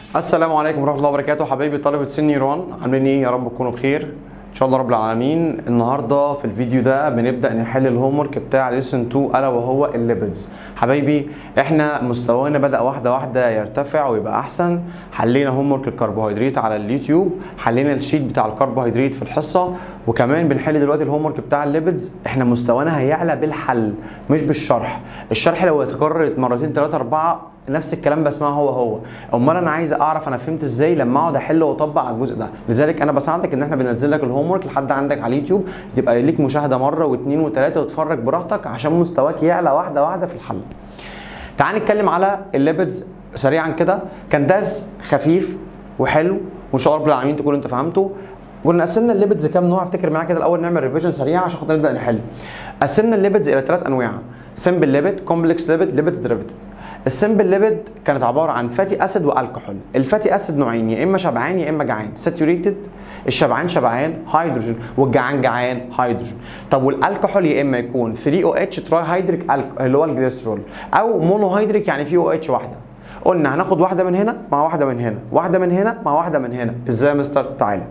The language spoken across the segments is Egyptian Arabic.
السلام عليكم ورحمه الله وبركاته حبايبي طلبه سن نيران عاملين ايه يا رب تكونوا بخير ان شاء الله رب العالمين النهارده في الفيديو ده بنبدا نحل الهوم ورك بتاع ليسن 2 الا وهو الليبيدز حبايبي احنا مستوانا بدا واحده واحده يرتفع ويبقى احسن حلينا هوم ورك الكربوهيدرات على اليوتيوب حلينا الشيت بتاع الكربوهيدرات في الحصه وكمان بنحل دلوقتي الهوم ورك بتاع الليبيدز احنا مستوانا هيعلى بالحل مش بالشرح الشرح لو اتكرر مرتين ثلاثه اربعه نفس الكلام بسمعه هو هو امال انا عايز اعرف انا فهمت ازاي لما اقعد احل واطبق على الجزء ده لذلك انا بساعدك ان احنا بننزل لك الهوم ورك لحد عندك على اليوتيوب تبقى ليك مشاهده مره واثنين وثلاثه وتتفرج براحتك عشان مستواك يعلى واحده واحده في الحل تعال نتكلم على الليبيدز سريعا كده كان درس خفيف وحلو وان شاء الله رب العالمين تكون انت فهمته كنا قسمنا الليبيدز كام نوع افتكر معايا كده الاول نعمل ريفيجن سريع عشان خاطر نبدا نحل قسمنا الليبيدز الى ثلاث انواع سمبل ليبيد كومبلكس ليبيد ليبيدز ديريفيتيف السمبل ليبيد كانت عباره عن فاتي اسيد والكحول الفاتي اسيد نوعين يا اما شبعان يا اما جعان ساتوريتد الشبعان شبعان هيدروجين والجعان جعان هيدروجين طب والالكحول يا اما يكون 3 او اتش تراي هيدريك اللي هو الجليسرول او مونو هيدريك يعني فيه او اتش واحده قلنا هناخد واحده من هنا مع واحده من هنا واحده من هنا مع واحده من هنا ازاي يا مستر تعالى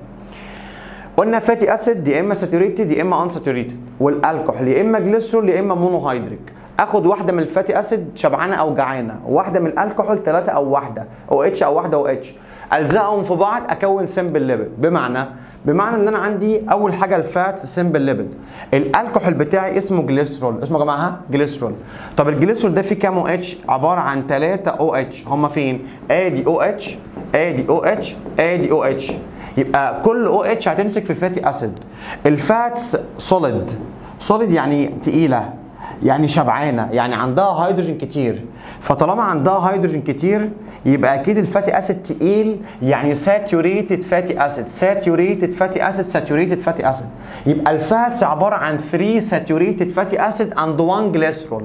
قلنا فاتي اسيد يا اما ساتوريتد يا اما ان ساتوريتد والالكحول يا اما جليسرول يا اما مونو هيدريك اخد واحده من الفاتي اسيد شبعانه او جعانه واحده من الكحول ثلاثه او واحده او اتش او واحده او اتش الزقهم في بعض اكون سمبل ليبيد بمعنى بمعنى ان انا عندي اول حاجه الفات سمبل ليبيد الكحول بتاعي اسمه جليسرول اسمه يا جماعه جليسرول طب الجليسرول ده فيه كام او اتش عباره عن 3 او اتش هم فين ادي او اتش ادي او اتش ادي او اتش يبقى كل او اتش هتمسك في فاتي اسيد الفاتس سوليد سوليد يعني تقيله يعني شبعانه يعني عندها هيدروجين كتير فطالما عندها هيدروجين كتير يبقى اكيد الفاتي اسيد تقيل يعني ساتوريتد فاتي اسيد ساتوريتد فاتي اسيد ساتوريتد فاتي اسيد يبقى الفاتس عباره عن 3 ساتوريتد فاتي اسيد اند 1 جليسرول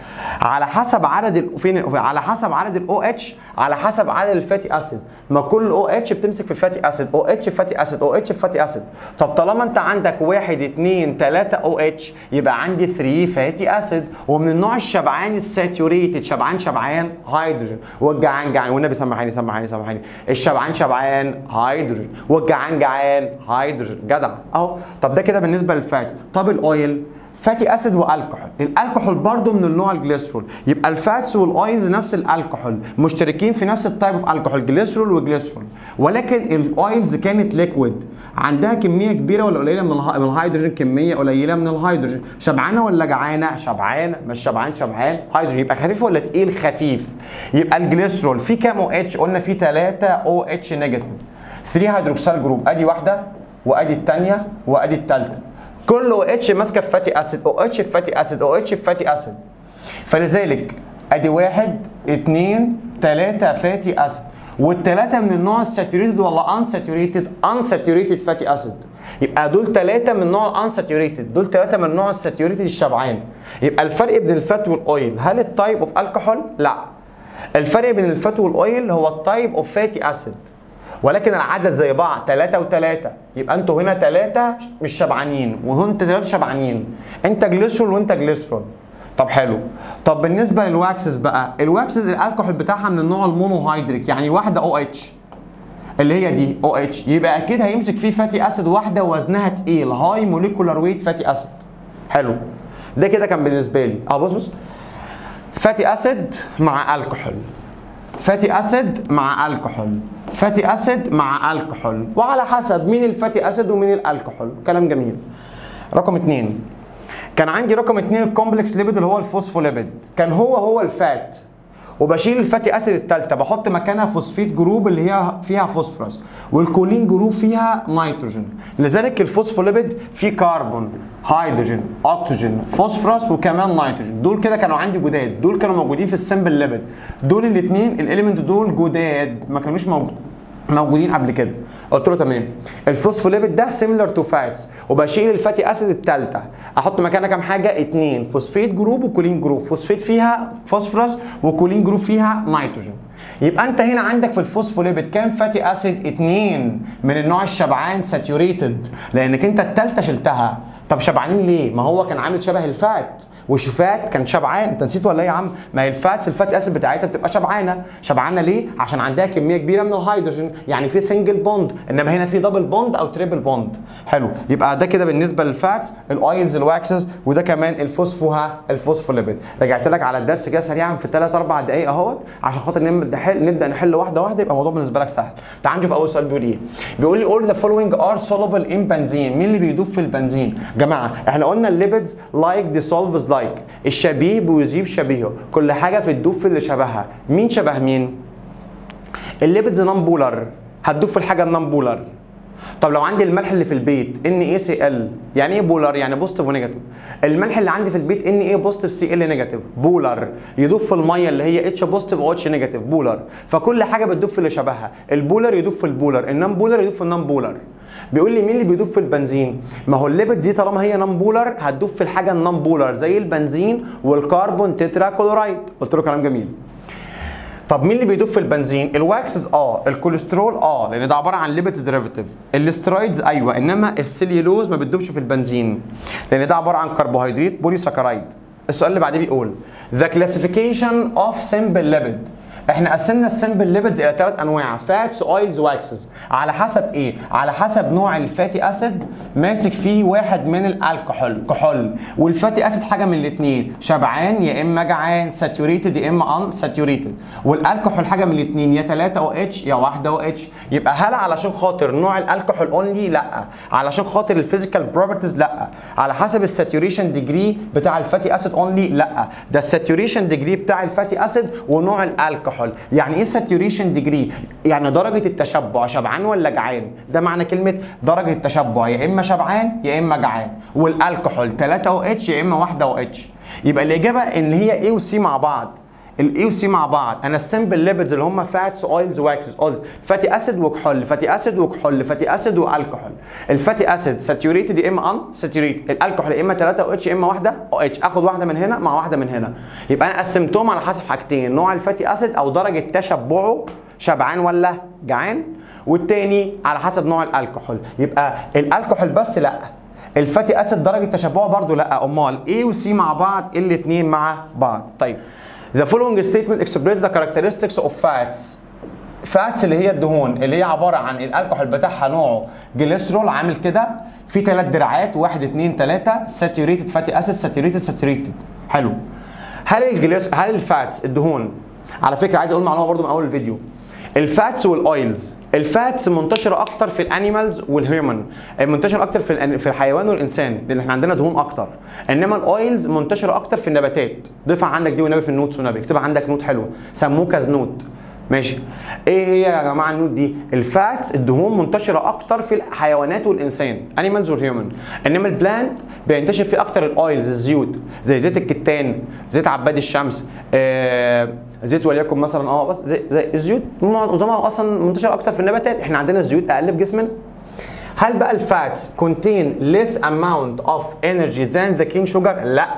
على حسب عدد ال... فين على حسب عدد الاو اتش على حسب عدد الفاتي اسيد ما كل او اتش بتمسك في فاتي اسيد او اتش فاتي اسيد او اتش فاتي اسيد طب طالما انت عندك 1 2 3 او اتش يبقى عندي 3 فاتي اسيد ومن النوع الشبعان الساتوريتد شبعان شبعان هيدروجين والجعان جعان والنبي سامحني سامحني سامحني الشبعان شبعان هيدروجين والجعان جعان هيدروجين جدع اهو طب ده كده بالنسبه للفات طب الاويل فاتي اسيد والكحول الالكحول برضو من النوع الجليسرول يبقى الفاتس والاويلز نفس الالكحول مشتركين في نفس التايب اوف الكحول جليسرول وجليسرول ولكن الاويلز كانت ليكويد عندها كميه كبيره ولا قليله من من الهيدروجين كميه قليله من الهيدروجين شبعانه ولا جعانه شبعانه مش شبعان شبعان هيدروجين يبقى خفيف ولا تقيل خفيف يبقى الجليسرول فيه كام او اتش قلنا فيه 3 او اتش نيجاتيف 3 هيدروكسيل جروب ادي واحده وادي الثانيه وادي الثالثه كل او اتش ماسكه في فاتي اسيد او اتش في فاتي اسيد او اتش في فاتي اسيد فلذلك ادي واحد اثنين ثلاثة فاتي اسيد والثلاثة من النوع الساتوريتد ولا انساتوريتد انساتوريتد فاتي اسيد يبقى دول ثلاثة من نوع الانساتوريتد دول ثلاثة من نوع الساتوريتد الشبعان يبقى الفرق بين الفات والاويل هل التايب اوف الكحول؟ لا الفرق بين الفات والاويل هو التايب اوف فاتي اسيد ولكن العدد زي بعض ثلاثة وثلاثة يبقى انتوا هنا ثلاثة مش شبعانين وهنا ثلاثة شبعانين انت جليسرول وانت جليسرول طب حلو طب بالنسبة للواكسز بقى الواكسز الالكحول بتاعها من النوع المونو هيدريك يعني واحدة او اتش اللي هي دي او اتش يبقى اكيد هيمسك فيه فاتي اسيد واحدة وزنها تقيل هاي موليكولار ويت فاتي اسيد حلو ده كده كان بالنسبة لي اه بص بص فاتي اسيد مع الكحول فاتي اسيد مع الكحول فاتي اسيد مع الكحول وعلى حسب مين الفاتي اسيد ومين الكحول كلام جميل رقم اتنين كان عندي رقم اتنين الكومبلكس ليبيد اللي هو الفوسفوليبيد كان هو هو الفات وبشيل الفاتي اسيد الثالثه بحط مكانها فوسفيت جروب اللي هي فيها فوسفورس والكولين جروب فيها نيتروجين لذلك الفوسفوليبيد فيه كربون هيدروجين اكسجين فوسفورس وكمان نيتروجين دول كده كانوا عندي جداد دول كانوا موجودين في السمبل ليبيد دول الاثنين الاليمنت دول جداد ما كانوش موجود موجودين قبل كده قلت له تمام الفوسفوليبيد ده سيميلر تو فاتس وبشيل الفاتي اسيد الثالثه احط مكانها كام حاجه اتنين فوسفيت جروب وكولين جروب فوسفيت فيها فوسفورس وكولين جروب فيها نيتروجين يبقى انت هنا عندك في الفوسفوليبيد كام فاتي اسيد اتنين من النوع الشبعان ساتيوريتد لانك انت التالتة شلتها طب شبعانين ليه ما هو كان عامل شبه الفات وشفات كان شبعان انت نسيت ولا ايه يا عم ما هي الفاتس الفاتي اسيد بتاعتها بتبقى شبعانه شبعانه ليه عشان عندها كميه كبيره من الهيدروجين يعني في سنجل بوند انما هنا في دبل بوند او تريبل بوند حلو يبقى ده كده بالنسبه للفاتس الاويلز الواكسز وده كمان الفوسفوها الفوسفوليبيد رجعت لك على الدرس كده سريعا في 3 4 دقائق اهوت عشان خاطر نبدا نحل نبدا نحل واحده واحده يبقى الموضوع بالنسبه لك سهل تعال نشوف اول سؤال بيقول ايه بيقول لي all the following are soluble in بنزين مين اللي بيدوب في البنزين جماعه احنا قلنا الليبيدز لايك dissolves لايك الشبيه بيذيب شبيهه كل حاجه في الدوب في اللي شبهها مين شبه مين الليبيدز نون بولر هتدوب في الحاجه النون بولر طب لو عندي الملح اللي في البيت ان اي سي ال يعني ايه بولر يعني بوزيتيف ونيجاتيف الملح اللي عندي في البيت ان ايه بوزيتيف سي ال نيجاتيف بولر يدوب في الميه اللي هي اتش بوزيتيف او اتش نيجاتيف بولر فكل حاجه بتدوب في اللي شبهها البولر يدوب في البولر النون بولر يدوب في النون بولر بيقول لي مين اللي بيدوب في البنزين ما هو الليبيد دي طالما هي نون بولر هتدوب في الحاجه النون بولر زي البنزين والكربون تترا كلورايد قلت له كلام جميل طب مين اللي بيدوب في البنزين؟ الواكسز اه، الكوليسترول اه لان ده عباره عن ليبيدز ديريفيتيف، الاسترويدز ايوه انما السليولوز ما بتدوبش في البنزين لان ده عباره عن كربوهيدرات بولي ساكرايد. السؤال اللي بعديه بيقول The classification of simple lipid احنا قسمنا السمبل ليبيدز الى ثلاث انواع فاتس اويلز واكسز على حسب ايه على حسب نوع الفاتي اسيد ماسك فيه واحد من الكحول كحول والفاتي اسيد حاجه من الاثنين شبعان يا اما جعان ساتوريتد يا اما ان ساتوريتد والالكحول حاجه من الاثنين يا 3 او اتش يا 1 او اتش يبقى هل علشان خاطر نوع الالكحول اونلي لا علشان خاطر الفيزيكال بروبرتيز لا على حسب الساتوريشن ديجري بتاع الفاتي اسيد اونلي لا ده الساتوريشن ديجري بتاع الفاتي اسيد ونوع الالكحول الكحول يعني ايه ساتوريشن ديجري يعني درجه التشبع شبعان ولا جعان ده معنى كلمه درجه التشبع يا اما شبعان يا اما جعان والالكحول 3 او اتش يا اما 1 او اتش يبقى الاجابه ان هي اي وسي مع بعض الاي وسي مع بعض انا السمبل ليبيدز اللي هم فاتس اويلز واكسز قلت فاتي اسيد وكحول فاتي اسيد وكحول فاتي اسيد والكحول الفاتي اسيد ساتوريتد يا اما ان ساتوريتد الالكحول يا اما 3 او اتش يا اما واحده او اتش اخد واحده من هنا مع واحده من هنا يبقى انا قسمتهم على حسب حاجتين نوع الفاتي اسيد او درجه تشبعه شبعان ولا جعان والتاني على حسب نوع الالكحول يبقى الالكحول بس لا الفاتي اسيد درجه تشبعه برضو لا امال ايه وسي مع بعض الاثنين مع بعض طيب The following statement express the characteristics of fats. فاتس اللي هي الدهون اللي هي عباره عن الالكحول بتاعها نوعه جليسرول عامل كده في ثلاث دراعات واحد اثنين ثلاثه ساتوريتد فاتي اسيد ساتوريتد ساتوريتد حلو هل الجليس هل الفاتس الدهون على فكره عايز اقول معلومه برضو من اول الفيديو الفاتس والاويلز الفاتس منتشره اكتر في الانيمالز والهيومن منتشره اكتر في في الحيوان والانسان لان احنا عندنا دهون اكتر انما الاويلز منتشره اكتر في النباتات ضيف عندك دي ونبي في النوتس ونبي اكتبها عندك نوت حلوه سموه كاز نوت ماشي ايه هي يا جماعه النوت دي الفاتس الدهون منتشره اكتر في الحيوانات والانسان انيمالز والهيومن انما البلانت بينتشر فيه اكتر الاويلز الزيوت زي زيت الكتان زيت عباد الشمس آه زيت وليكن مثلا اه بس زي, زي الزيوت معظمها اصلا منتشره اكتر في النباتات احنا عندنا الزيوت اقل في جسمنا هل بقى الفاتس contain less amount of energy than the cane sugar؟ لا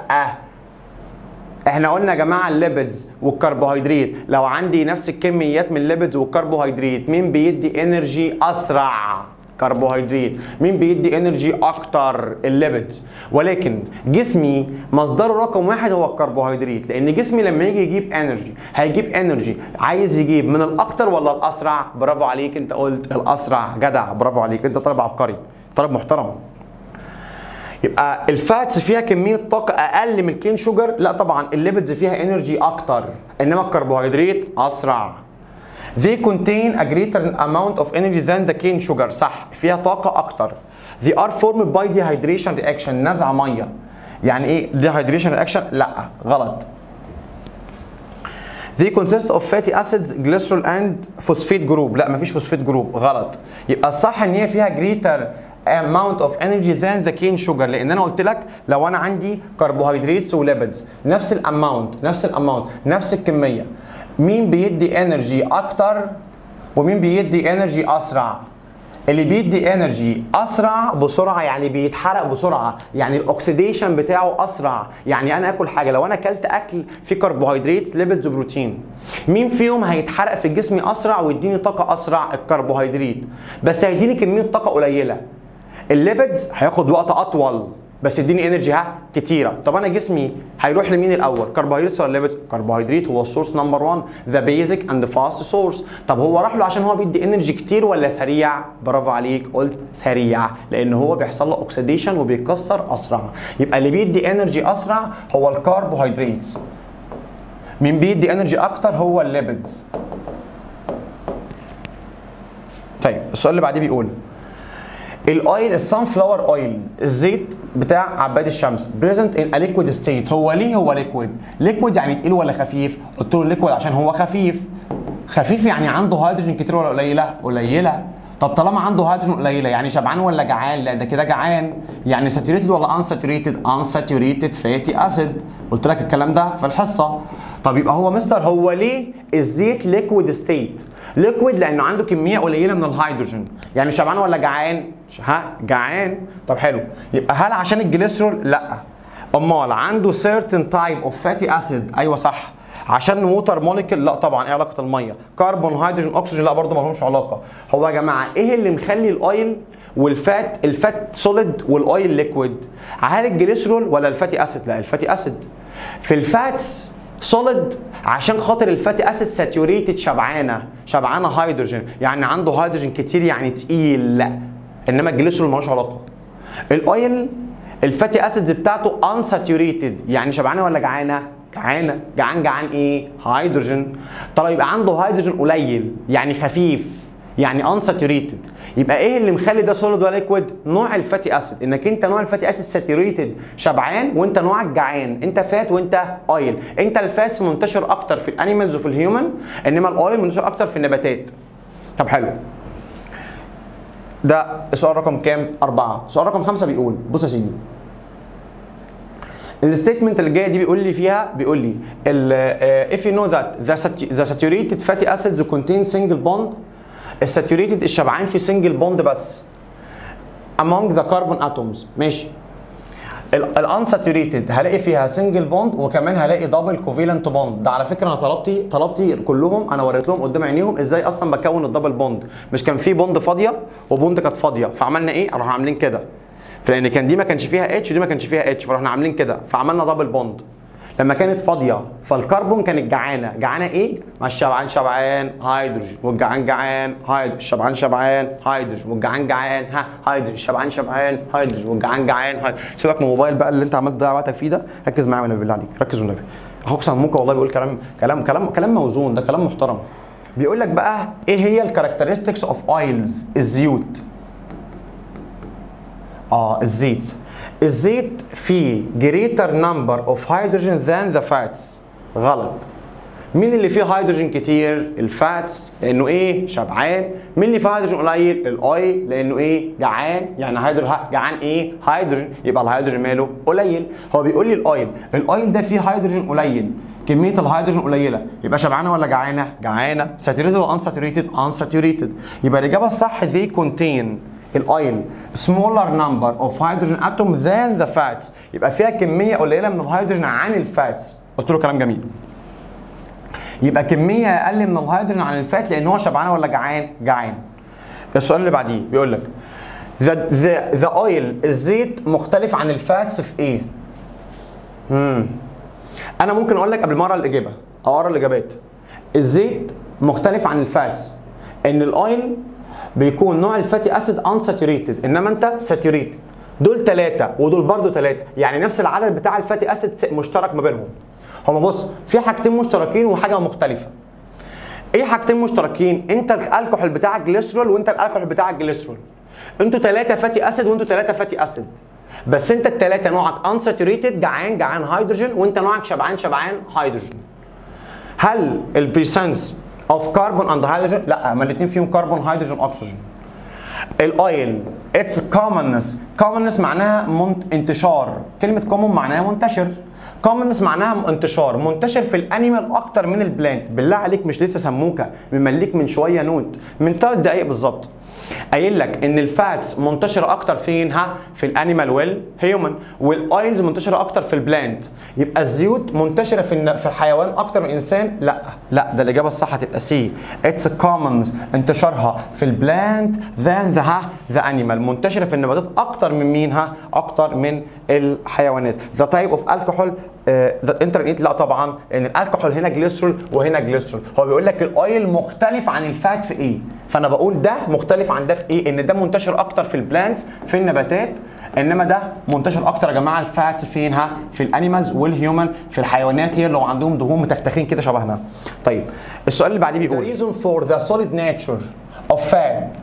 احنا قلنا يا جماعه الليبيدز والكربوهيدرات لو عندي نفس الكميات من الليبيدز والكربوهيدرات مين بيدي انرجي اسرع كربوهيدرات مين بيدي انرجي اكتر الليبيدز ولكن جسمي مصدره رقم واحد هو الكربوهيدرات لان جسمي لما يجي يجيب انرجي هيجيب انرجي عايز يجيب من الاكتر ولا الاسرع برافو عليك انت قلت الاسرع جدع برافو عليك انت طالب عبقري طالب محترم يبقى الفاتس فيها كميه طاقه اقل من الكين شوجر لا طبعا الليبيدز فيها انرجي اكتر انما الكربوهيدرات اسرع They contain a greater amount of energy than the cane sugar صح فيها طاقة أكتر They are formed by dehydration reaction نزع مية يعني إيه dehydration reaction؟ لا غلط They consist of fatty acids, glycerol and phosphate group لا مفيش phosphate group غلط يبقى الصح إن هي فيها greater amount of energy than the cane sugar لان انا قلت لك لو انا عندي كربوهيدرات وليبيدز نفس الاماونت نفس الاماونت نفس الكميه مين بيدي انرجي اكتر ومين بيدي انرجي اسرع اللي بيدي انرجي اسرع بسرعه يعني بيتحرق بسرعه يعني الاكسيديشن بتاعه اسرع يعني انا اكل حاجه لو انا اكلت اكل فيه كربوهيدرات ليبيدز وبروتين مين فيهم هيتحرق في جسمي اسرع ويديني طاقه اسرع الكربوهيدرات بس هيديني كميه طاقه قليله الليبيدز هياخد وقت اطول بس يديني انرجي ها كتيره طب انا جسمي هيروح لمين الاول كربوهيدرات ولا ليبيدز كربوهيدرات هو السورس نمبر 1 ذا بيزك اند فاست سورس طب هو راح له عشان هو بيدي انرجي كتير ولا سريع برافو عليك قلت سريع لان هو بيحصل له اوكسيديشن وبيتكسر اسرع يبقى اللي بيدي انرجي اسرع هو الكربوهيدرات مين بيدي انرجي اكتر هو الليبيدز طيب السؤال اللي بعديه بيقول الاويل السان فلاور اويل الزيت بتاع عباد الشمس بريزنت ان ا ليكويد ستيت هو ليه هو ليكويد ليكويد يعني تقيل ولا خفيف قلت له ليكويد عشان هو خفيف خفيف يعني عنده هيدروجين كتير ولا قليله قليله طب طالما عنده هيدروجين قليله يعني شبعان ولا جعان لا ده كده جعان يعني ساتوريتد ولا ان ساتوريتد ان ساتوريتد فاتي اسيد قلت لك الكلام ده في الحصه طب يبقى هو مستر هو ليه الزيت ليكويد ستيت ليكويد لانه عنده كميه قليله من الهيدروجين يعني شبعان ولا جعان ها جعان طب حلو يبقى هل عشان الجليسرول لا امال عنده certain type of fatty acid ايوه صح عشان ووتر موليكول لا طبعا ايه علاقه الميه كربون هيدروجين اكسجين لا برضه ما لهمش علاقه هو يا جماعه ايه اللي مخلي الاويل والفات الفات سوليد والاويل ليكويد هل الجليسرول ولا الفاتي اسيد لا الفاتي اسيد في الفاتس سوليد عشان خاطر الفاتي اسيد ساتوريتد شبعانه شبعانه هيدروجين يعني عنده هيدروجين كتير يعني تقيل لا انما الجليسرول مالوش علاقه الاويل الفاتي اسيدز بتاعته انساتوريتد يعني شبعانه ولا جعانه جعانه جعان جعان ايه هيدروجين طب يبقى عنده هيدروجين قليل يعني خفيف يعني انساتوريتد يبقى ايه اللي مخلي ده سوليد ولا ليكويد نوع الفاتي اسيد انك انت نوع الفاتي اسيد ساتوريتد شبعان وانت نوعك جعان انت فات وانت اويل انت الفاتس منتشر اكتر في الانيمالز وفي الهيومن انما الاويل منتشر اكتر في النباتات طب حلو ده السؤال رقم كام؟ أربعة. السؤال رقم خمسة بيقول بص يا سيدي. الستيتمنت اللي جايه دي بيقول لي فيها بيقول لي ال if you know that the, sat- the saturated fatty acids contain single bond الساتوريتد الشبعان في سنجل بوند بس among the carbon atoms ماشي الانساتوريتد هلاقي فيها سنجل بوند وكمان هلاقي دبل كوفيلنت بوند ده على فكره انا طلبتي طلبتي كلهم انا وريت لهم قدام عينيهم ازاي اصلا بكون الدبل بوند مش كان في بوند فاضيه وبوند كانت فاضيه فعملنا ايه رحنا عاملين كده فلان كان دي ما كانش فيها اتش ودي ما كانش فيها اتش فرحنا عاملين كده فعملنا دبل بوند لما كانت فاضيه فالكربون كانت جعانه جعانه ايه مع الشبعان شبعان هيدروجين والجعان جعان هيدروجين الشبعان شبعان هيدروجين والجعان جعان ها هيدروجين الشبعان شبعان هيدروجين والجعان جعان هيدروجين سيبك من الموبايل بقى اللي انت عمال تضيع وقتك فيه ده ركز معايا والنبي بالله عليك ركز والنبي اهو اقسم ممكن والله بيقول كلام كلام كلام كلام موزون ده كلام محترم بيقول لك بقى ايه هي الكاركترستكس اوف اويلز الزيوت اه الزيت الزيت فيه greater number of hydrogen than the fats غلط مين اللي فيه هيدروجين كتير الفاتس لانه ايه شبعان مين اللي فيه هيدروجين قليل الاويل لانه ايه جعان يعني هيدروجين جعان ايه هيدروجين يبقى الهيدروجين ماله قليل هو بيقول لي الاويل الاويل ده فيه هيدروجين قليل كميه الهيدروجين قليله يبقى شبعانه ولا جعانه جعانه ساتوريتد ولا انساتوريتد انساتوريتد يبقى الاجابه الصح they contain الاويل smaller number of hydrogen atom than the fats يبقى فيها كميه قليله من الهيدروجين عن الفاتس قلت له كلام جميل يبقى كميه اقل من الهيدروجين عن الفات لان هو شبعان ولا جعان جعان السؤال اللي بعديه بيقول لك the the the oil الزيت مختلف عن الفاتس في ايه امم انا ممكن اقول لك قبل ما اقرا الاجابه او اقرا الاجابات الزيت مختلف عن الفاتس ان الاويل بيكون نوع الفاتي اسيد انساتوريتد انما انت ساتوريتد دول ثلاثة ودول برضو ثلاثة يعني نفس العدد بتاع الفاتي اسيد مشترك ما بينهم هما بص في حاجتين مشتركين وحاجة مختلفة ايه حاجتين مشتركين انت الكحول بتاعك جليسرول وانت الكحول بتاعك جليسرول انتوا ثلاثة فاتي اسيد وانتوا ثلاثة فاتي اسيد بس انت الثلاثة نوعك انساتوريتد جعان جعان هيدروجين وانت نوعك شبعان شبعان هيدروجين هل البريسنس اوف كربون اند هيدروجين لا ما الاثنين فيهم كربون هيدروجين اكسجين الاويل اتس كومنس كومنس معناها منت... انتشار كلمه كومن معناها منتشر كومنس معناها انتشار منتشر في الانيمال اكتر من البلانت بالله عليك مش لسه سموكه ممليك من شويه نوت من ثلاث دقائق بالظبط قايل لك ان الفاتس منتشره اكتر فين ها في الانيمال ويل هيومن والاويلز منتشره اكتر في البلانت يبقى الزيوت منتشره في الن- في الحيوان اكتر من الانسان لا لا ده الاجابه الصح هتبقى سي اتس كومنز انتشارها في البلانت ذان ذا ها ذا انيمال منتشره في النباتات اكتر من مين ها اكتر من الحيوانات ذا تايب اوف الكحول ذا انترنت لا طبعا لان الكحول هنا جليسرول وهنا جليسرول هو بيقول لك الاويل مختلف عن الفات في ايه فانا بقول ده مختلف عن ده في ايه ان ده منتشر اكتر في البلانتس في النباتات انما ده منتشر اكتر يا جماعه الفاتس فين ها في الانيمالز والهيومن في الحيوانات هي اللي عندهم دهون متختخين كده شبهنا طيب السؤال اللي بعديه بيقول The reason for the solid nature of fat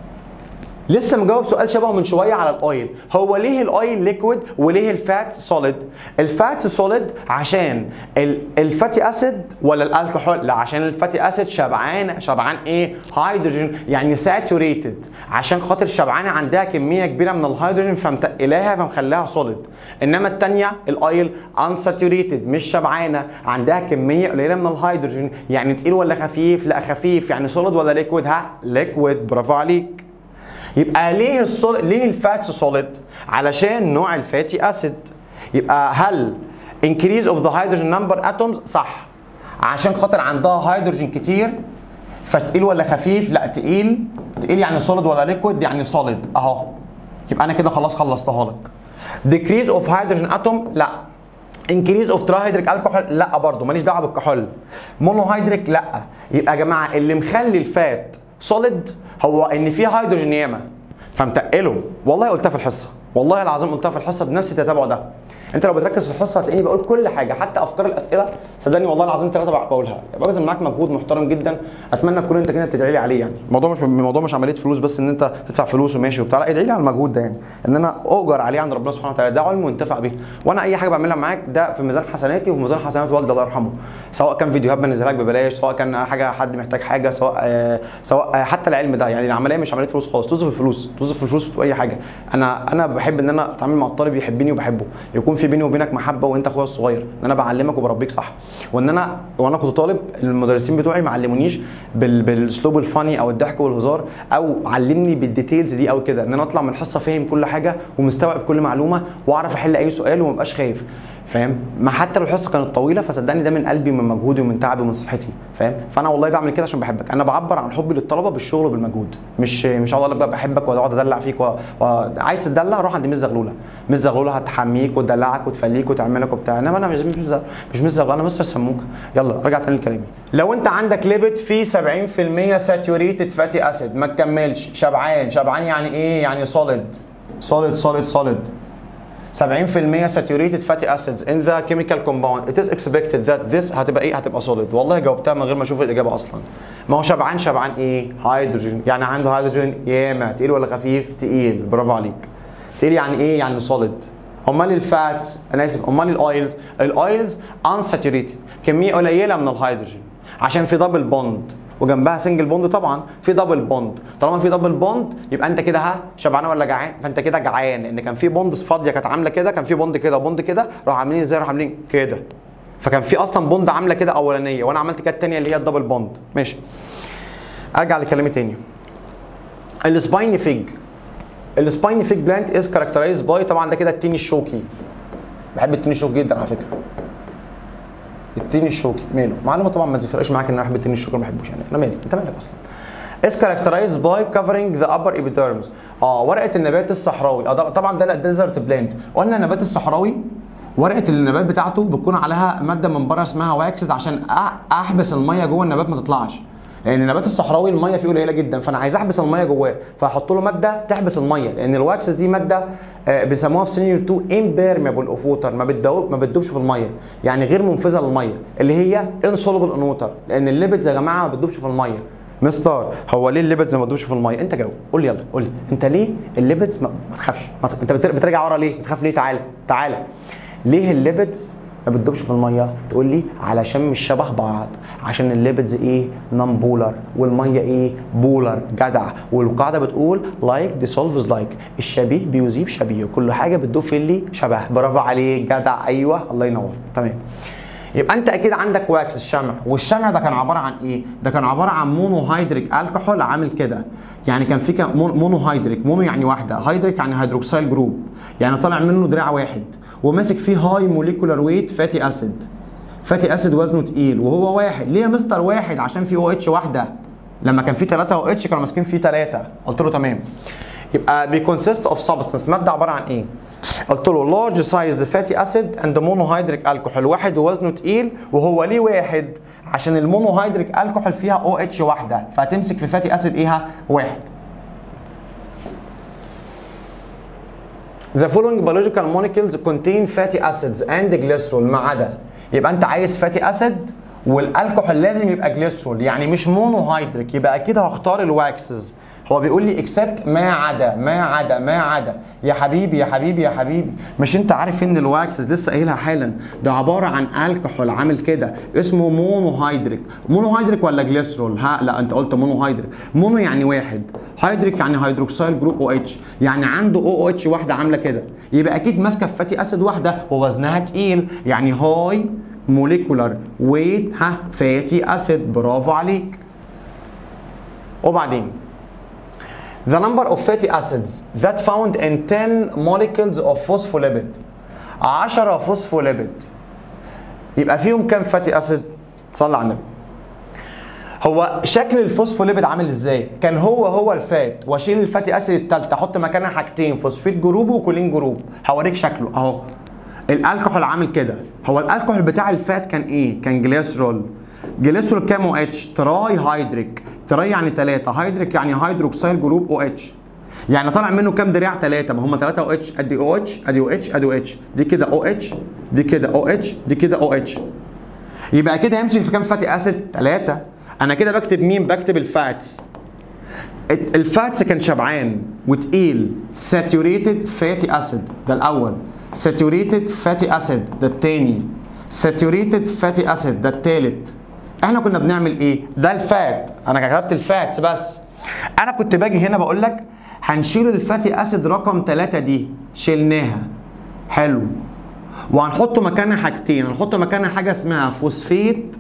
لسه مجاوب سؤال شبهه من شويه على الاويل هو ليه الاويل ليكويد وليه الفات سوليد الفات سوليد عشان ال- الفاتي اسيد ولا الكحول لا عشان الفاتي اسيد شبعان شبعان ايه هيدروجين يعني ساتوريتد عشان خاطر شبعانه عندها كميه كبيره من الهيدروجين فمتقلاها فمخليها سوليد انما الثانيه الاويل انساتوريتد مش شبعانه عندها كميه قليله من الهيدروجين يعني تقيل ولا خفيف لا خفيف يعني سوليد ولا ليكويد ها ليكويد برافو عليك يبقى ليه الصول... ليه الفاتس سوليد؟ علشان نوع الفاتي اسيد يبقى هل increase of the hydrogen number atoms صح عشان خاطر عندها هيدروجين كتير فتقيل ولا خفيف؟ لا تقيل تقيل يعني سوليد ولا ليكويد يعني سوليد اهو يبقى انا كده خلاص خلصتها لك decrease of hydrogen atom لا انكريز اوف تراهيدريك الكحول لا برضه ماليش دعوه بالكحول مونوهيدريك لا يبقى يا جماعه اللي مخلي الفات سوليد هو ان فيه هيدروجين ياما فمتقله والله قلتها في الحصه والله العظيم قلتها في الحصه بنفس التتابع ده انت لو بتركز في الحصه هتلاقيني بقول كل حاجه حتى افكار الاسئله صدقني والله العظيم ثلاثه بقولها ببذل معاك مجهود محترم جدا اتمنى تكون انت كده تدعي لي عليه يعني الموضوع مش الموضوع مش عمليه فلوس بس ان انت تدفع فلوس وماشي وبتاع لا ادعي لي على المجهود ده يعني ان انا اؤجر عليه عند ربنا سبحانه وتعالى ده علم وانتفع بيه وانا اي حاجه بعملها معاك ده في ميزان حسناتي وفي ميزان حسنات والدي الله يرحمه سواء كان فيديوهات بنزلها لك ببلاش سواء كان حاجه حد محتاج حاجه سواء آه سواء آه حتى العلم ده يعني العمليه مش عمليه فلوس خالص تصرف الفلوس تصرف الفلوس في اي حاجه انا انا بحب ان انا اتعامل مع الطالب يحبني وبحبه يكون في بيني وبينك محبه وانت اخويا الصغير ان انا بعلمك وبربيك صح وان انا وانا كنت طالب المدرسين بتوعي ما علمونيش بال... بالاسلوب الفاني او الضحك والهزار او علمني بالديتيلز دي او كده ان انا اطلع من الحصه فاهم كل حاجه ومستوعب كل معلومه واعرف احل اي سؤال وما ابقاش خايف فاهم ما حتى لو الحصه كانت طويله فصدقني ده من قلبي ومن مجهودي ومن تعبي ومن صحتي فاهم فانا والله بعمل كده عشان بحبك انا بعبر عن حبي للطلبه بالشغل وبالمجهود مش مش هقعد اقول لك بقى بحبك واقعد ادلع فيك و... و... عايز تدلع روح عند ميس زغلوله ميس زغلوله هتحميك وتدلعك وتفليك وتعملك وبتاع انما انا مش مش مش, مش ميس زغلوله انا مستر سموكه يلا رجع تاني لكلامي لو انت عندك ليبت فيه 70% ساتوريتد فاتي اسيد ما تكملش شبعان شبعان يعني ايه يعني سوليد سوليد سوليد سوليد 70% saturated fatty acids in the chemical compound it is expected that this هتبقى ايه هتبقى solid والله جاوبتها من غير ما اشوف الاجابه اصلا ما هو شبعان شبعان ايه هيدروجين يعني عنده هيدروجين ياما تقيل ولا خفيف تقيل برافو عليك تقيل يعني ايه يعني solid امال الفاتس انا اسف امال الاويلز الاويلز unsaturated كميه قليله من الهيدروجين عشان في دبل بوند وجنبها سنجل بوند طبعا في دبل بوند طالما في دبل بوند يبقى انت كده ها شبعان ولا جعان فانت كده جعان لان كان في بوندز فاضيه كانت عامله كده كان في بوند كده وبوند كده راحوا عاملين ازاي راحوا عاملين كده فكان في اصلا بوند عامله كده اولانيه وانا عملت كده الثانيه اللي هي الدبل بوند ماشي ارجع لكلامي تاني السباين فيج السباين فيج بلانت از كاركترايز باي طبعا ده كده التين الشوكي بحب التين الشوكي جدا على فكره التين الشوكي ماله معلومه طبعا ما تفرقش معاك ان انا بحب التين الشوكي ما بحبوش يعني انا مالي انت مالك اصلا is characterized by covering the upper epidermis اه ورقه النبات الصحراوي اه ده- طبعا ده ديزرت بلانت قلنا النبات الصحراوي ورقه النبات بتاعته بتكون عليها ماده من بره اسمها واكسز عشان أح- احبس الميه جوه النبات ما تطلعش لان النبات الصحراوي الميه فيه قليله جدا فانا عايز احبس الميه جواه فهحط له ماده تحبس الميه لان الواكسز دي ماده آه، بنسموها في سينيور 2 امبيرميبل اوف ووتر ما بتدوب ما بتدوبش في الميه يعني غير منفذه للميه اللي هي انسولبل ان ووتر لان الليبيدز يا جماعه ما بتدوبش في الميه مستر هو ليه الليبيدز ما بتدوبش في الميه انت جاوب قول لي يلا قول لي انت ليه الليبيدز ما, ما تخافش ما ت- انت بتر- بترجع ورا ليه بتخاف ليه تعالى تعالى ليه الليبيدز ما بتدوبش في الميه تقول لي علشان مش شبه بعض عشان الليبيدز ايه نون بولر والميه ايه بولر جدع والقاعده بتقول لايك ديسولفز لايك الشبيه بيذيب شبيه كل حاجه بتدوب في اللي شبه برافو عليك جدع ايوه الله ينور تمام يبقى انت اكيد عندك واكس الشمع والشمع ده كان عباره عن ايه ده كان عباره عن مونو هيدريك الكحول عامل كده يعني كان في كان مونو هيدريك مونو يعني واحده هيدريك يعني هيدروكسيل جروب يعني طالع منه دراع واحد وماسك فيه هاي موليكولار ويت فاتي اسيد فاتي اسيد وزنه تقيل وهو واحد ليه يا مستر واحد عشان في او اتش واحده لما كان في 3 او اتش كانوا ماسكين فيه 3 قلت له تمام يبقى بيكونسيست اوف سبستنس ماده عباره عن ايه؟ قلت له لارج سايز فاتي اسيد اند مونوهيدريك الكحول واحد ووزنه تقيل وهو ليه واحد؟ عشان المونوهيدريك الكحول فيها او اتش واحده فهتمسك في فاتي اسيد ايه واحد. The following biological molecules contain fatty acids and glycerol ما عدا يبقى انت عايز فاتي اسيد والالكحول لازم يبقى جليسرول يعني مش مونوهيدريك يبقى اكيد هختار الواكسز هو بيقول لي اكسبت ما عدا ما عدا ما عدا يا حبيبي يا حبيبي يا حبيبي مش انت عارف ان الواكسز لسه قايلها حالا ده عباره عن الكحول عامل كده اسمه مونوهيدريك مونوهيدريك ولا جليسرول ها لا انت قلت مونوهيدريك مونو يعني واحد هيدريك يعني هيدروكسيل جروب او اتش يعني عنده او او اتش واحده عامله كده يبقى اكيد ماسكه في فاتي اسيد واحده ووزنها تقيل يعني هاي موليكولار ويت ها فاتي اسيد برافو عليك وبعدين The number of fatty acids that found in 10 molecules of phospholipid 10 فوسفوليبيد يبقى فيهم كام فاتي اسيد؟ صلى على النبي هو شكل الفوسفوليبيد عامل ازاي؟ كان هو هو الفات واشيل الفاتي اسيد التالتة احط مكانها حاجتين فوسفيت جروب وكولين جروب هوريك شكله اهو الالكحول عامل كده هو الالكحول بتاع الفات كان ايه؟ كان جليسرول جليسرول كام او اتش؟ تراي هيدريك تراي يعني 3 هيدريك يعني هيدروكسيل جروب او اتش يعني طالع منه كام دراع 3 ما هم 3 او اتش ادي او اتش ادي او اتش ادي او اتش دي كده او اتش دي كده او اتش دي كده او اتش يبقى كده هيمسك في كام فاتي اسيد 3 انا كده بكتب مين بكتب الفاتس الفاتس كان شبعان وتقيل ساتوريتد فاتي اسيد ده الاول ساتوريتد فاتي اسيد ده الثاني ساتوريتد فاتي اسيد ده الثالث احنا كنا بنعمل ايه ده الفات انا كتبت الفاتس بس انا كنت باجي هنا بقول لك هنشيل الفاتي اسيد رقم 3 دي شلناها حلو وهنحط مكانها حاجتين هنحط مكانها حاجه اسمها فوسفيت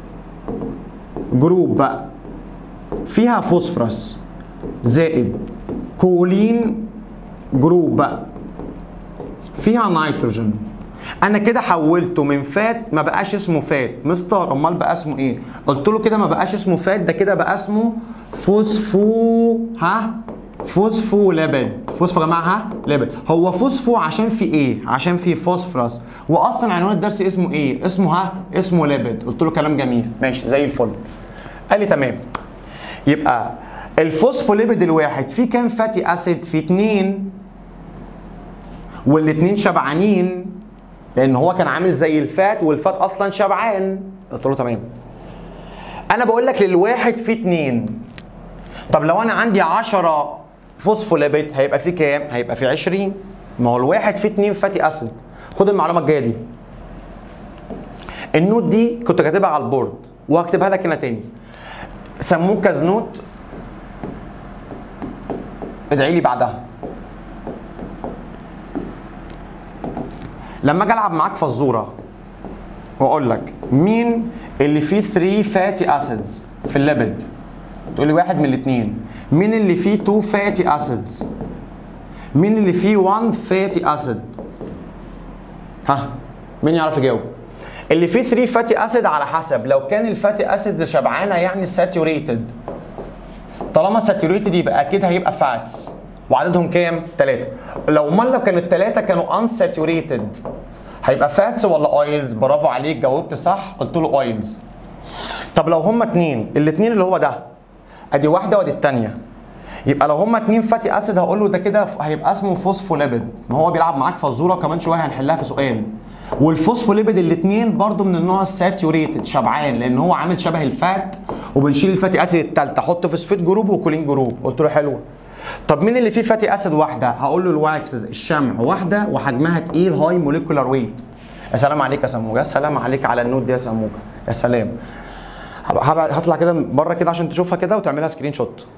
جروب بقى فيها فوسفورس زائد كولين جروب بقى فيها نيتروجين انا كده حولته من فات ما بقاش اسمه فات مستر امال بقى اسمه ايه قلت له كده ما بقاش اسمه فات ده كده بقى اسمه فوسفو ها فوسفو ليبيد فوسفو يا جماعه ها ليبيد هو فوسفو عشان في ايه عشان في فوسفورس واصلا عنوان الدرس اسمه ايه اسمه ها اسمه ليبيد قلت له كلام جميل ماشي زي الفل قال لي تمام يبقى الفوسفوليبيد الواحد فيه كام فاتي اسيد في اتنين والاتنين شبعانين لان هو كان عامل زي الفات والفات اصلا شبعان قلت له تمام انا بقول لك للواحد فيه اتنين طب لو انا عندي 10 فوسفوليبيد هيبقى فيه كام هيبقى فيه 20 ما هو الواحد فيه اتنين فاتي اسيد خد المعلومه الجايه دي النوت دي كنت كاتبها على البورد وهكتبها لك هنا تاني سموه كازنوت ادعي لي بعدها لما اجي العب معاك فزوره واقول لك مين اللي فيه 3 فاتي اسيدز في الليبيد تقول لي واحد من الاثنين مين اللي فيه 2 فاتي اسيدز مين اللي فيه 1 فاتي اسيد ها مين يعرف يجاوب اللي فيه 3 فاتي اسيد على حسب لو كان الفاتي اسيدز شبعانه يعني ساتوريتد طالما ساتوريتد يبقى اكيد هيبقى فاتس وعددهم كام؟ ثلاثة. لو امال لو كانوا الثلاثة كانوا انساتوريتد هيبقى فاتس ولا اويلز؟ برافو عليك جاوبت صح قلت له اويلز. طب لو هما اثنين، الاثنين اللي هو ده ادي واحدة وادي الثانية. يبقى لو هما اثنين فاتي اسيد هقول له ده كده هيبقى اسمه فوسفوليبيد، ما هو بيلعب معاك فزورة كمان شوية هنحلها في سؤال. والفوسفوليبيد الاثنين برضو من النوع الساتوريتد شبعان لان هو عامل شبه الفات وبنشيل الفاتي اسيد الثالثه احط فوسفيت جروب وكولين جروب قلت له حلوه طب مين اللي فيه فاتي اسيد واحده هقول له الواكسز الشمع واحده وحجمها تقيل هاي موليكولار ويت يا سلام عليك يا سموكه يا سلام عليك على النوت دي يا سموكه يا سلام هبقى- هبقى- هطلع كده بره كده عشان تشوفها كده وتعملها سكرين شوت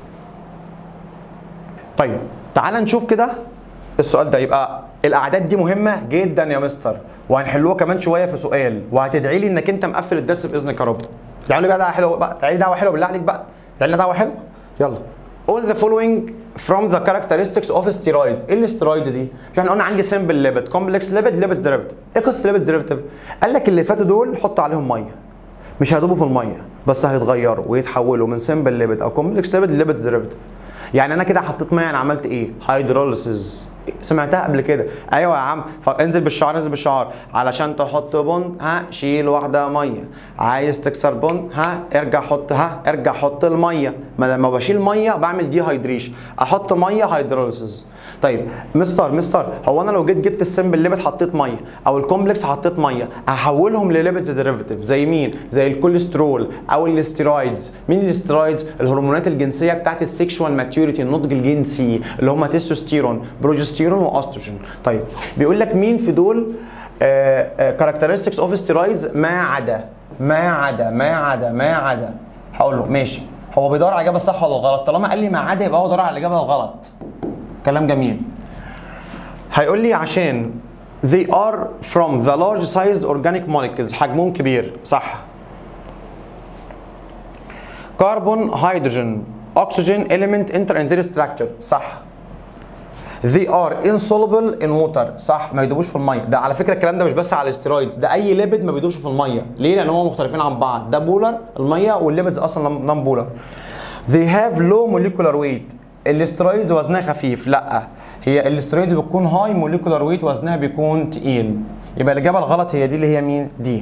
طيب تعال نشوف كده السؤال ده يبقى الاعداد دي مهمه جدا يا مستر وهنحلوها كمان شويه في سؤال وهتدعي لي انك انت مقفل الدرس باذنك يا رب تعالوا لي بقى دعوه حلوه بقى تعالي دعوه حلوه بالله عليك بقى تعالي دعوه حلوه يلا all the following from the characteristics of steroids ايه الاسترويدز دي؟ مش احنا قلنا عندي سمبل ليبت كومبلكس ليبت ليبت ديريفيتيف ايه قصه ليبت ديريفيتيف؟ قال لك اللي فاتوا دول حط عليهم ميه مش هيدوبوا في الميه بس هيتغيروا ويتحولوا من سمبل ليبت او كومبلكس ليبت لليبت ديريفيتيف يعني انا كده حطيت ميه انا عملت ايه؟ هيدروليسيس سمعتها قبل كده ايوه يا عم فانزل بالشعار انزل بالشعار علشان تحط بن ها شيل واحده ميه عايز تكسر بن ها ارجع حط ها ارجع حط الميه ما لما بشيل ميه بعمل دي هيدريشن احط ميه هيدروليسيس طيب مستر مستر هو انا لو جيت جبت السمبل ليبت حطيت ميه او الكومبلكس حطيت ميه هحولهم لليبتس ديريفيتيف زي مين زي الكوليسترول او الاستيرويدز مين الاستيرويدز الهرمونات الجنسيه بتاعت السكشوال ماتيوريتي النضج الجنسي اللي هم تستوستيرون بروجستيرون واستروجين طيب بيقول لك مين في دول كاركترستكس اوف ستيرويدز ما عدا ما عدا ما عدا ما عدا هقول له ماشي هو بيدور على الاجابه الصح ولا الغلط طالما قال لي ما عدا يبقى هو دور على الاجابه الغلط كلام جميل هيقول لي عشان they are from the large sized organic molecules حجمهم كبير صح كربون هيدروجين oxygen element enter in their structure صح they are insoluble in water صح ما يدوبوش في الميه ده على فكره الكلام ده مش بس على الاسترويدز ده اي ليبيد ما بيدوبش في الميه ليه لان هم مختلفين عن بعض ده بولر الميه والليبيدز اصلا نون بولر they have low molecular weight الاسترويدز وزنها خفيف لا هي الاسترويدز بتكون هاي موليكولار ويت وزنها بيكون تقيل يبقى الاجابه الغلط هي دي اللي هي مين دي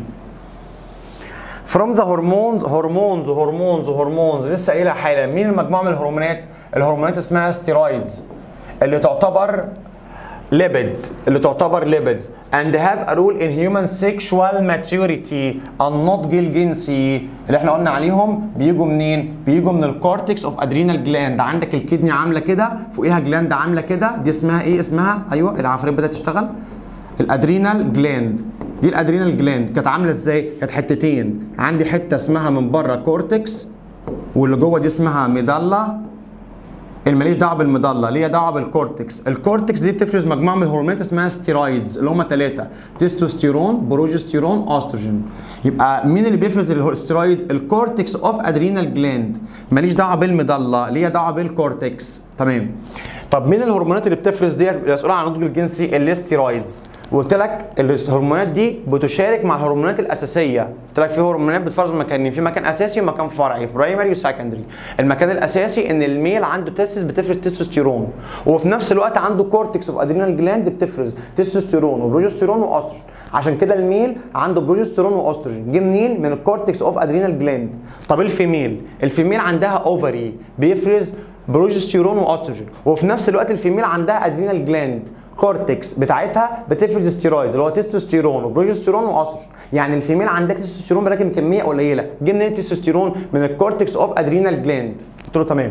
from the hormones هرمونز هرمونز هرمونز لسه قايلها حالا مين المجموعه من الهرمونات الهرمونات اسمها ستيرويدز اللي تعتبر ليبيد اللي تعتبر ليبيدز and have a role in human sexual maturity النضج الجنسي اللي احنا قلنا عليهم بيجوا منين؟ بيجوا من الكورتكس اوف ادرينال جلاند عندك الكدني عامله كده فوقيها جلاند عامله كده دي اسمها ايه اسمها؟ ايوه العفاريت بدات تشتغل الادرينال جلاند دي الادرينال جلاند كانت عامله ازاي؟ كانت حتتين عندي حته اسمها من بره كورتكس واللي جوه دي اسمها ميدالا الماليش دعوه بالمضله ليا دعوه بالكورتكس الكورتكس دي بتفرز مجموعه من الهرمونات اسمها ستيرويدز اللي هم ثلاثه تستوستيرون بروجستيرون استروجين يبقى مين اللي بيفرز الستيرويدز الكورتكس اوف ادرينال جلاند ماليش دعوه بالمضله ليا دعوه بالكورتكس تمام طب مين الهرمونات اللي بتفرز ديت مسؤوله عن النضج الجنسي الاستيرويدز وقلت لك الهرمونات دي بتشارك مع الهرمونات الاساسيه قلت لك في هرمونات بتفرز مكانين في مكان اساسي ومكان فرعي برايمري وسكندري المكان الاساسي ان الميل عنده تستس بتفرز تستوستيرون وفي نفس الوقت عنده كورتكس اوف ادرينال جلاند بتفرز تستوستيرون وبروجستيرون واستروجين عشان كده الميل عنده بروجستيرون واستروجين جه منين من الكورتكس اوف ادرينال جلاند طب الفيميل الفيميل عندها اوفري بيفرز بروجستيرون واستروجين وفي نفس الوقت الفيميل عندها ادرينال جلاند كورتكس بتاعتها بتفرز ستيرويدز اللي هو تستوستيرون وبروجستيرون واستروجين يعني الفيميل عندها تستوستيرون ولكن كميه قليله جه منين التستوستيرون من الكورتكس اوف ادرينال جلاند قلت له تمام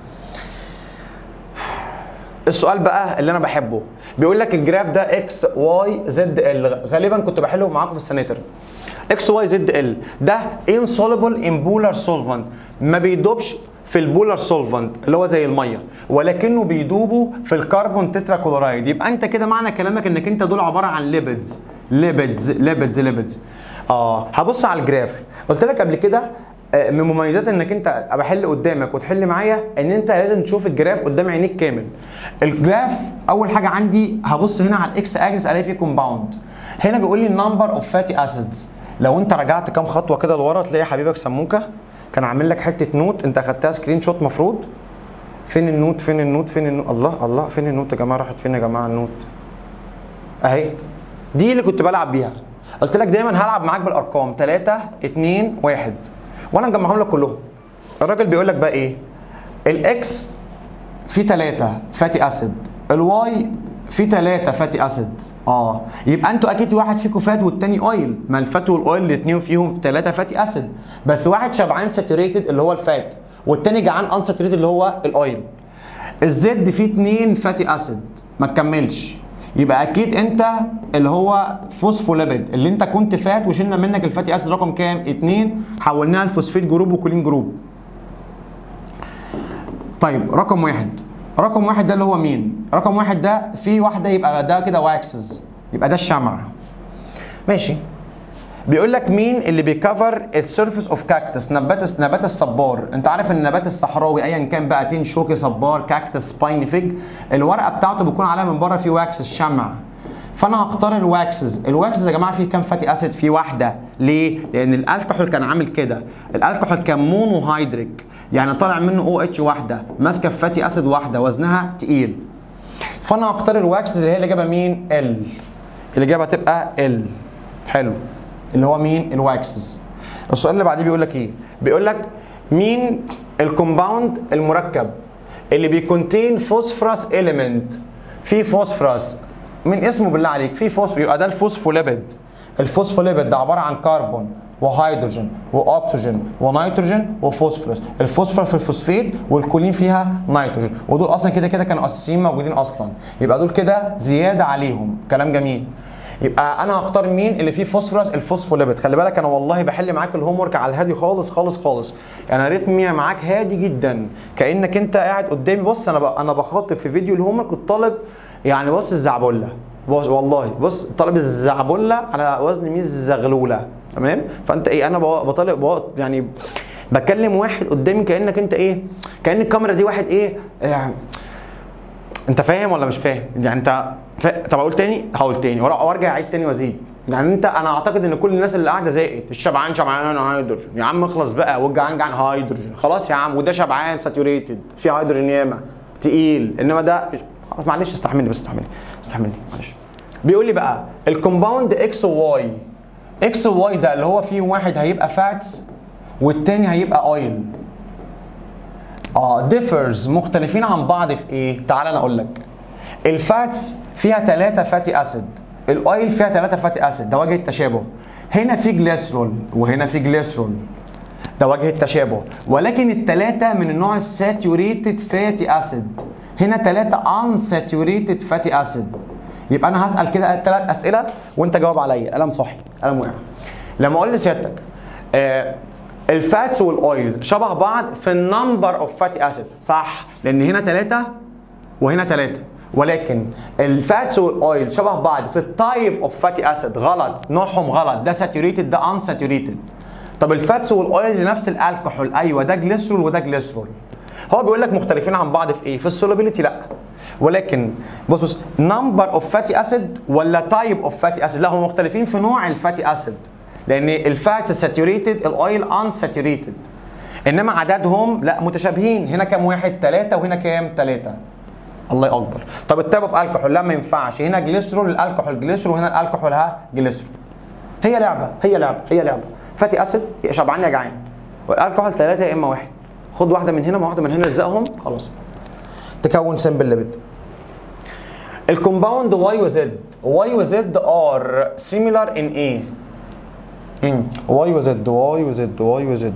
السؤال بقى اللي انا بحبه بيقول لك الجراف ده اكس واي زد ال غالبا كنت بحله معاكم في السناتر اكس واي زد ال ده insoluble in polar solvent ما بيدوبش في البولار سولفنت اللي هو زي الميه ولكنه بيدوبوا في الكربون تترا كلورايد يبقى انت كده معنى كلامك انك انت دول عباره عن ليبيدز ليبيدز ليبيدز ليبيدز اه هبص على الجراف قلت لك قبل كده آه، من مميزات انك انت بحل قدامك وتحل معايا ان انت لازم تشوف الجراف قدام عينيك كامل الجراف اول حاجه عندي هبص هنا على الاكس اكسس الاقي فيه كومباوند هنا بيقول لي النمبر اوف فاتي اسيدز لو انت رجعت كام خطوه كده لورا تلاقي حبيبك سموكه كان عامل لك حته نوت انت اخدتها سكرين شوت مفروض فين النوت فين النوت فين النوت الله الله فين النوت يا جماعه راحت فين يا جماعه النوت اهي دي اللي كنت بلعب بيها قلت لك دايما هلعب معاك بالارقام 3 2 1 وانا مجمعهم لك كلهم الراجل بيقول لك بقى ايه الاكس في 3 فاتي اسيد الواي في 3 فاتي اسيد اه يبقى انتوا اكيد في واحد فيكم فات والتاني اويل ما الفات والاويل الاثنين فيهم 3 فاتي اسيد بس واحد شبعان ساتوريتد اللي هو الفات والتاني جعان انساتوريتد اللي هو الاويل الزد فيه 2 فاتي اسيد ما تكملش يبقى اكيد انت اللي هو فوسفوليبيد اللي انت كنت فات وشلنا منك الفاتي اسيد رقم كام 2 حولناها لفوسفيت جروب وكولين جروب طيب رقم واحد رقم واحد ده اللي هو مين رقم واحد ده في واحده يبقى ده كده واكسز يبقى ده الشمع ماشي بيقول لك مين اللي بيكفر السيرفيس اوف كاكتس نبات نبات الصبار انت عارف ان النبات الصحراوي ايا كان بقى تين شوكي صبار كاكتس سباين فيج الورقه بتاعته بيكون عليها من بره في واكس الشمع فانا هختار الواكسز الواكسز يا جماعه فيه كام فاتي اسيد فيه واحده ليه لان الالكحول كان عامل كده الالكحول كان مونو هيدريك يعني طالع منه او اتش واحده ماسكه في فاتي اسيد واحده وزنها تقيل فانا هختار الواكسز اللي هي الاجابه مين ال الاجابه هتبقى ال حلو اللي هو مين الواكسز السؤال اللي بعديه بيقول لك ايه بيقول لك مين الكومباوند المركب اللي بيكونتين فوسفورس اليمنت في فوسفورس من اسمه بالله عليك في فوسفور يبقى ده الفوسفوليبيد الفوسفوليبيد ده عباره عن كربون وهيدروجين واكسجين ونيتروجين وفوسفورس الفوسفور في الفوسفيد والكولين فيها نيتروجين ودول اصلا كده كده كانوا اساسيين موجودين اصلا يبقى دول كده زياده عليهم كلام جميل يبقى انا هختار مين اللي فيه فوسفورس الفوسفوليبيد خلي بالك انا والله بحل معاك الهوم ورك على الهادي خالص خالص خالص يعني رتمي معاك هادي جدا كانك انت قاعد قدامي بص انا ب... انا بخاطب في فيديو الهوم ورك الطالب يعني بص الزعبله بص والله بص طالب الزعبله على وزن ميز زغلوله تمام فانت ايه انا بطالب بو... يعني بكلم واحد قدامي كانك انت ايه كان الكاميرا دي واحد ايه يعني انت فاهم ولا مش فاهم يعني انت ف... طب اقول تاني هقول تاني وارجع اعيد تاني وازيد يعني انت انا اعتقد ان كل الناس اللي قاعده زهقت الشبعان شبعان هيدروجين يا عم اخلص بقى والجعان جعان هيدروجين خلاص يا عم وده شبعان ساتوريتد في هيدروجين ياما تقيل انما ده خلاص معلش استحملني بس استحملني استحملني معلش بيقول لي بقى الكومباوند اكس وواي اكس وواي ده اللي هو فيه واحد هيبقى فاتس والتاني هيبقى اويل اه ديفرز مختلفين عن بعض في ايه تعال انا اقول لك الفاتس فيها ثلاثة فاتي اسيد الاويل فيها ثلاثة فاتي اسيد ده وجه التشابه هنا في جليسرول وهنا في جليسرول ده وجه التشابه ولكن الثلاثة من النوع الساتوريتد فاتي اسيد هنا ثلاثة unsaturated فاتي اسيد يبقى انا هسال كده ثلاث اسئله وانت جاوب عليا قلم صاحي قلم وقع لما اقول لسيادتك آه الفاتس والاويلز شبه بعض في النمبر اوف فاتي اسيد صح لان هنا ثلاثه وهنا ثلاثه ولكن الفاتس والاويل شبه بعض في التايب اوف فاتي اسيد غلط نوعهم غلط ده ساتوريتد ده انساتوريتد طب الفاتس والاويلز نفس الالكحول ايوه ده جليسرول وده جليسرول هو بيقول لك مختلفين عن بعض في ايه في السولوبيليتي لا ولكن بص بص نمبر اوف فاتي اسيد ولا تايب اوف فاتي اسيد لا هم مختلفين في نوع الفاتي اسيد لان الفاتس ساتوريتد الاويل ان ساتوريتد انما عددهم لا متشابهين هنا كام واحد ثلاثة وهنا كام ثلاثة الله اكبر طب التايب اوف الكحول لا ما ينفعش هنا جليسرول الالكحول جليسرول وهنا الالكحول ها جليسرول هي لعبه هي لعبه هي لعبه فاتي اسيد شبعان يا جعان والالكحول ثلاثة يا اما واحد خد واحده من هنا وواحده من هنا الزقهم خلاص تكون سمبل ليبيد الكومباوند واي وزد واي وزد ار سيميلار ان ايه واي وزد واي وزد واي وزد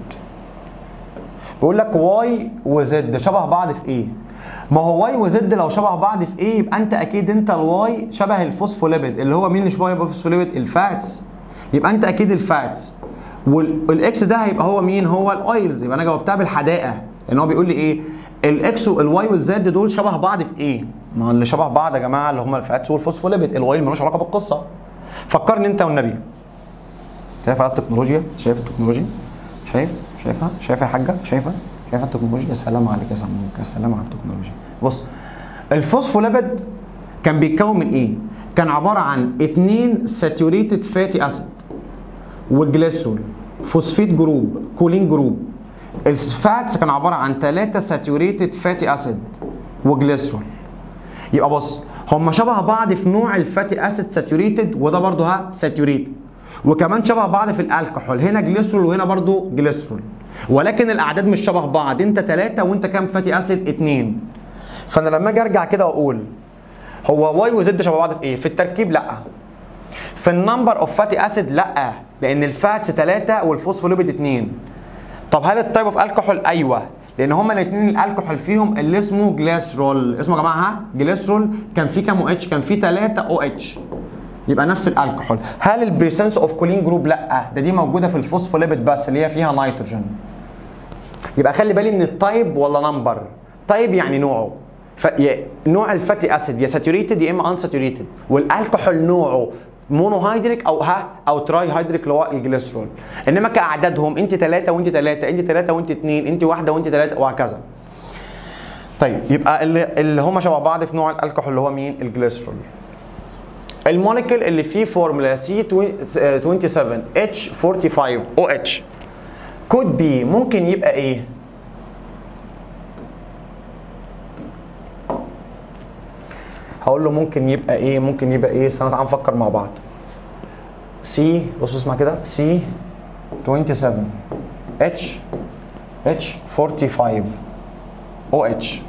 بيقول لك واي وزد شبه بعض في ايه ما هو واي وزد لو شبه بعض في ايه يبقى انت اكيد انت الواي شبه الفوسفوليبيد اللي هو مين اللي شبه الفوسفوليبيد الفاتس يبقى انت اكيد الفاتس والاكس ده هيبقى هو مين هو الاويلز يبقى انا جاوبتها بالحدائق لان هو بيقول لي ايه الاكس والواي والزد دول شبه بعض في ايه ما اللي شبه بعض يا جماعه اللي هم الفاتس والفوسفوليبيد الاويل ملوش علاقه بالقصه فكرني انت والنبي شايف على التكنولوجيا شايف التكنولوجيا شايف شايفها شايفها يا حاجه شايفها شايفه التكنولوجيا يا سلام عليك يا سموك يا سلام على التكنولوجيا بص الفوسفوليبيد كان بيتكون من ايه كان عباره عن اتنين ساتوريتد فاتي اسيد والجليسرول فوسفيت جروب كولين جروب الفاتس كان عباره عن ثلاثه ساتوريتد فاتي اسيد وجليسرول يبقى بص هم شبه بعض في نوع الفاتي اسيد ساتوريتد وده برضه ها ساتوريتد وكمان شبه بعض في الالكحول هنا جليسرول وهنا برضه جليسرول ولكن الاعداد مش شبه بعض انت ثلاثه وانت كام فاتي اسيد اثنين فانا لما اجي ارجع كده واقول هو واي وزد شبه بعض في ايه؟ في التركيب لا في النمبر اوف فاتي اسيد لا لان الفاتس ثلاثه والفوسفوليبيد اثنين طب هل التايب اوف الكحول ايوه لان هما الاثنين الالكحول فيهم اللي اسمه جليسرول اسمه يا جماعه ها جليسرول كان فيه كام او اتش كان فيه 3 او اتش يبقى نفس الالكحول هل البريسنس اوف كولين جروب لا ده دي موجوده في الفوسفوليبيد بس اللي هي فيها نيتروجين يبقى خلي بالي من التايب ولا نمبر تايب يعني نوعه ف... يا- نوع الفاتي اسيد يا ساتوريتد يا اما انساتوريتد والالكحول نوعه مونوهيدريك او ها او تراي هيدريك اللي هو الجليسرول انما كاعدادهم انت ثلاثه وانت ثلاثه انت ثلاثه وانت اثنين انت واحده وانت ثلاثه وهكذا طيب يبقى اللي, اللي هم شبه بعض في نوع الالكحول اللي هو مين الجليسرول الموليكول اللي فيه فورمولا سي 27 اتش 45 او اتش كود بي ممكن يبقى ايه هقول له ممكن يبقى ايه ممكن يبقى ايه استنى تعالى نفكر مع بعض سي بص اسمع كده سي 27 اتش اتش 45 او اتش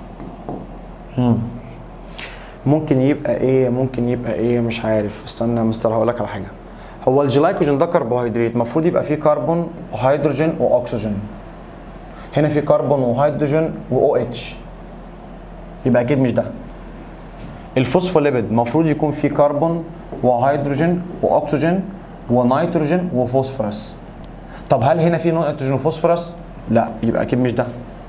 ممكن يبقى ايه ممكن يبقى ايه مش عارف استنى يا مستر هقول لك على حاجه هو الجلايكوجين ده كربوهيدرات المفروض يبقى فيه كربون وهيدروجين واكسجين هنا في كربون وهيدروجين واو اتش يبقى اكيد مش ده الفوسفوليبيد المفروض يكون فيه كربون وهيدروجين واكسجين ونيتروجين وفوسفورس طب هل هنا في نيتروجين وفوسفورس لا يبقى اكيد مش ده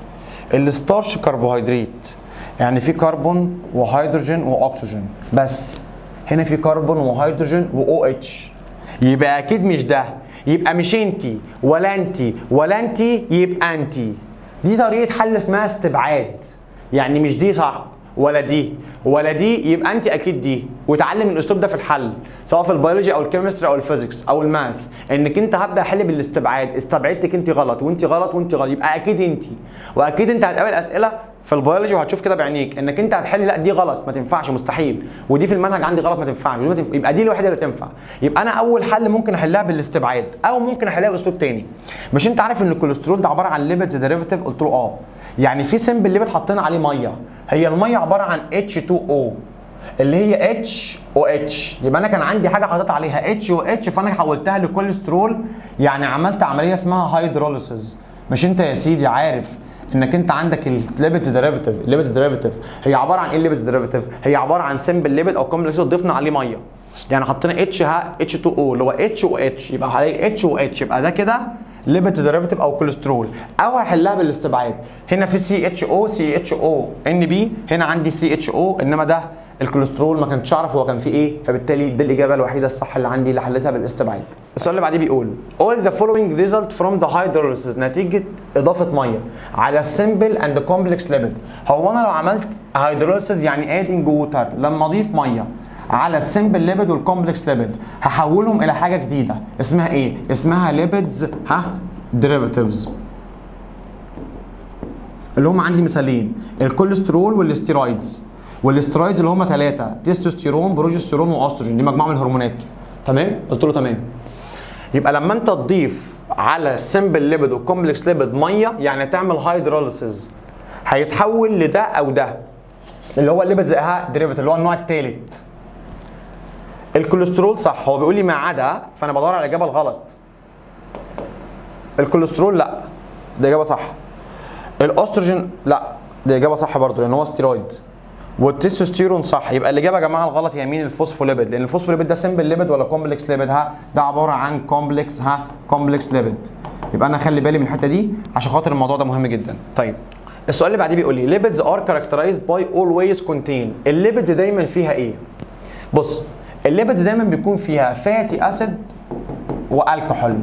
الستارش كربوهيدرات يعني في كربون وهيدروجين واكسجين بس هنا في كربون وهيدروجين واو اتش يبقى اكيد مش ده يبقى مش انتي ولا انتي ولا انتي يبقى انتي دي طريقه حل اسمها استبعاد يعني مش دي صح ولا دي ولا دي يبقى انت اكيد دي وتعلم الاسلوب ده في الحل سواء في البيولوجي او الكيمستري او الفيزيكس او الماث انك انت هبدا احل بالاستبعاد استبعدتك انت غلط وانت غلط وانت غلط يبقى اكيد انت واكيد انت هتقابل اسئله في البيولوجي وهتشوف كده بعينيك انك انت هتحل لا دي غلط ما تنفعش مستحيل ودي في المنهج عندي غلط ما تنفعش ودي ما تنفع. يبقى دي الوحيده اللي تنفع يبقى انا اول حل ممكن احلها بالاستبعاد او ممكن احلها باسلوب تاني مش انت عارف ان الكوليسترول ده عباره عن ليبيدز ديريفيتيف قلت له اه يعني في سمبل ليبيد حطينا عليه ميه هي الميه عباره عن H2O اللي هي اتش او اتش يبقى انا كان عندي حاجه حاطط عليها اتش او اتش فانا حولتها لكوليسترول يعني عملت عمليه اسمها هيدروليسيس مش انت يا سيدي عارف انك انت عندك الليبيدز ديريفيتيف الليبيدز ديريفيتيف هي عباره عن ايه الليبيدز ديريفيتيف هي عباره عن سمبل ليبيد او كومبلكس ضفنا عليه ميه يعني حطينا اتش ها اتش 2 او اللي هو اتش او اتش يبقى هلاقي اتش او اتش يبقى ده كده ليبيدز ديريفيتيف او كوليسترول او هحلها بالاستبعاد هنا في سي اتش او سي اتش او ان بي هنا عندي سي اتش او انما ده الكوليسترول ما كنتش اعرف هو كان فيه ايه فبالتالي دي الاجابه الوحيده الصح اللي عندي اللي حلتها بالاستبعاد السؤال اللي بعديه بيقول all the following result from the hydrolysis نتيجه اضافه ميه على السمبل اند كومبلكس ليبيد هو انا لو عملت hydrolysis يعني ادنج ووتر لما اضيف ميه على السمبل ليبيد والكومبلكس ليبيد هحولهم الى حاجه جديده اسمها ايه اسمها ليبيدز ها ديريفاتيفز اللي هم عندي مثالين الكوليسترول والاستيرويدز والاستيرويدز اللي هم ثلاثه تستوستيرون بروجستيرون واستروجين دي مجموعه من الهرمونات تمام قلت له تمام يبقى لما انت تضيف على السمبل ليبيد والكومبلكس ليبيد ميه يعني تعمل هيدروليسيز هيتحول لده او ده اللي هو الليبيد زيها ديريفيتيف اللي هو النوع الثالث الكوليسترول صح هو بيقول لي ما عدا فانا بدور على الاجابه الغلط الكوليسترول لا دي اجابه صح الاستروجين لا دي اجابه صح برضه لان هو ستيرويد والتستوستيرون صح يبقى الاجابه يا جماعه الغلط هي مين الفوسفوليبيد لان الفوسفوليبيد ده سمبل ليبيد ولا كومبلكس ليبيد ها ده عباره عن كومبلكس ها كومبلكس ليبيد يبقى انا اخلي بالي من الحته دي عشان خاطر الموضوع ده مهم جدا طيب السؤال اللي بعديه بيقول لي ليبيدز ار كاركترايزد باي اولويز كونتين الليبيدز دايما فيها ايه بص الليبيدز دايما بيكون فيها فاتي اسيد والكحول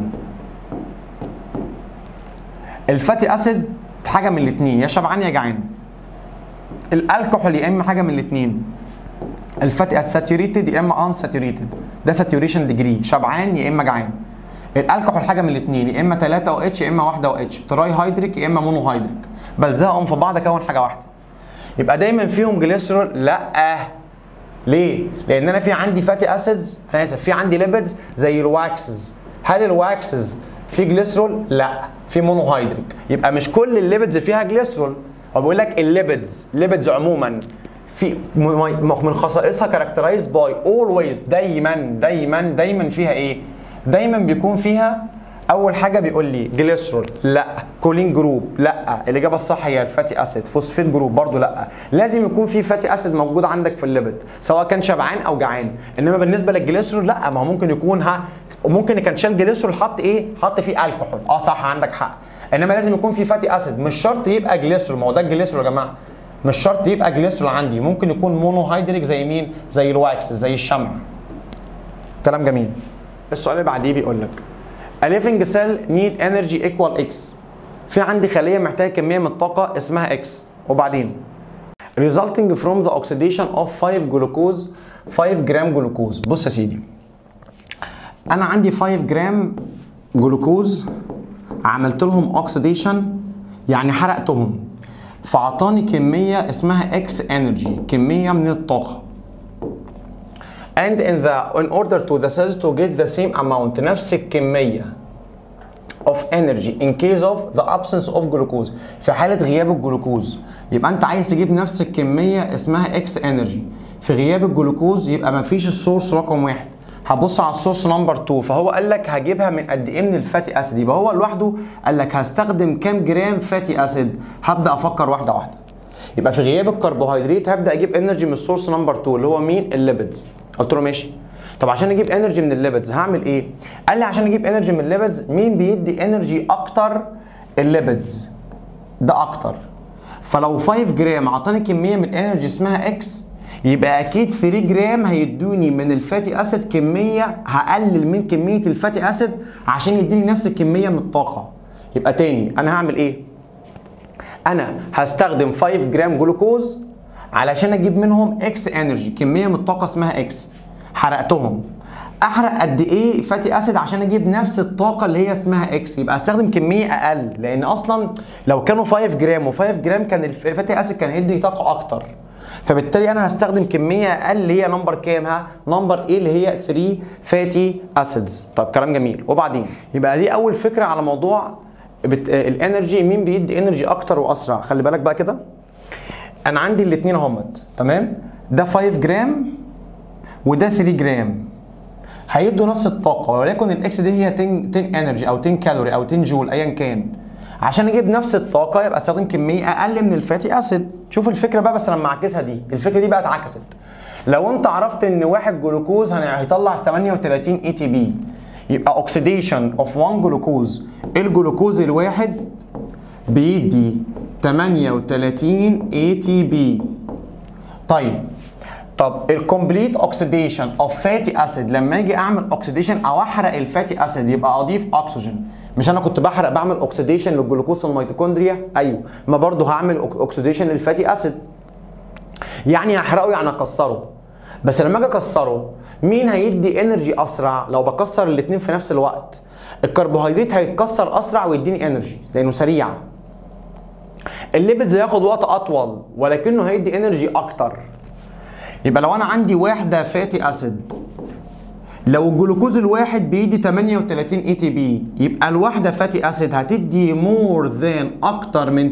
الفاتي اسيد حاجه من الاثنين يا شبعان يا جعان الالكحول يا اما حاجه من الاثنين الفاتي ساتوريتد يا اما ان ساتوريتد ده ساتوريشن ديجري شبعان يا اما جعان الالكحول حاجه من الاثنين يا اما 3 او اتش يا اما 1 او اتش تراي هيدريك يا اما مونو هيدريك بلزقهم في بعض اكون حاجه واحده يبقى دايما فيهم جليسرول لا ليه؟ لان انا في عندي فاتي اسيدز انا اسف في عندي ليبيدز زي الواكسز هل الواكسز في جليسرول؟ لا في مونوهيدريك يبقى مش كل الليبيدز فيها جليسرول هو بيقول لك الليبيدز ليبيدز عموما في م- من خصائصها كاركترايز باي اولويز دايما دايما دايما فيها ايه؟ دايما بيكون فيها اول حاجه بيقول لي جليسرول لا كولين جروب لا الاجابه الصح هي الفاتي اسيد فوسفيت جروب برضو لا لازم يكون في فاتي اسيد موجود عندك في الليبيد سواء كان شبعان او جعان انما بالنسبه للجليسرول لا ما هو ممكن يكون ها ممكن كان شال جليسرول حط ايه حط فيه الكحول اه صح عندك حق انما لازم يكون في فاتي اسيد مش شرط يبقى جليسرول ما هو ده الجليسرول يا جماعه مش شرط يبقى جليسرول عندي ممكن يكون مونوهيدريك زي مين زي الواكس زي الشمع كلام جميل السؤال اللي بعديه بيقول لك A living cell need energy equal X في عندي خلية محتاجة كمية من الطاقة اسمها X وبعدين resulting from the oxidation of 5 glucose 5 جرام جلوكوز بص يا سيدي انا عندي 5 جرام جلوكوز عملت لهم اوكسيديشن يعني حرقتهم فاعطاني كميه اسمها اكس انرجي كميه من الطاقه and in the in order to the cells to get the same amount نفس الكميه of energy in case of the absence of glucose في حاله غياب الجلوكوز يبقى انت عايز تجيب نفس الكميه اسمها اكس انرجي في غياب الجلوكوز يبقى ما فيش السورس رقم واحد هبص على السورس نمبر 2 فهو قال لك هجيبها من قد ايه من الفاتي اسيد يبقى هو لوحده قال لك هستخدم كام جرام فاتي اسيد هبدا افكر واحده واحده يبقى في غياب الكربوهيدرات هبدا اجيب انرجي من السورس نمبر 2 اللي هو مين الليبيدز قلت له ماشي طب عشان اجيب انرجي من الليبيدز هعمل ايه قال لي عشان اجيب انرجي من الليبيدز مين بيدي انرجي اكتر الليبيدز ده اكتر فلو 5 جرام اعطاني كميه من انرجي اسمها اكس يبقى اكيد 3 جرام هيدوني من الفاتي اسيد كميه هقلل من كميه الفاتي اسيد عشان يديني نفس الكميه من الطاقه يبقى تاني انا هعمل ايه انا هستخدم 5 جرام جلوكوز علشان اجيب منهم اكس انرجي كميه من الطاقه اسمها اكس حرقتهم احرق قد ايه فاتي اسيد عشان اجيب نفس الطاقه اللي هي اسمها اكس يبقى استخدم كميه اقل لان اصلا لو كانوا 5 جرام و5 جرام كان الفاتي اسيد كان هيدي طاقه اكتر فبالتالي انا هستخدم كميه اقل اللي هي نمبر كام ها نمبر ايه اللي هي 3 فاتي اسيدز طب كلام جميل وبعدين يبقى دي اول فكره على موضوع بت... الانرجي مين بيدي انرجي اكتر واسرع خلي بالك بقى كده انا عندي الاثنين اهمت تمام ده 5 جرام وده 3 جرام هيدوا نفس الطاقه ولكن الاكس دي هي 10 10 انرجي او 10 كالوري او 10 جول ايا كان عشان اجيب نفس الطاقه يبقى استخدم كميه اقل من الفاتي اسيد شوف الفكره بقى بس لما اعكسها دي الفكره دي بقى اتعكست لو انت عرفت ان واحد جلوكوز هيطلع 38 اي تي بي يبقى اوكسيديشن اوف 1 جلوكوز الجلوكوز الواحد بيدي 38 اي تي بي طيب طب الكومبليت اوكسيديشن اوف فاتي اسيد لما اجي اعمل اوكسيديشن او احرق الفاتي اسيد يبقى اضيف اكسجين مش انا كنت بحرق بعمل اوكسيديشن للجلوكوز في الميتوكوندريا ايوه ما برضه هعمل اوكسيديشن للفاتي اسيد يعني هحرقه يعني اكسره بس لما اجي اكسره مين هيدي انرجي اسرع لو بكسر الاثنين في نفس الوقت الكربوهيدرات هيتكسر اسرع ويديني انرجي لانه سريع الليبيدز هياخد وقت اطول ولكنه هيدي انرجي اكتر يبقى لو انا عندي واحده فاتي اسيد لو الجلوكوز الواحد بيدي 38 اي تي بي يبقى الواحده فاتي اسيد هتدي مور ذان اكتر من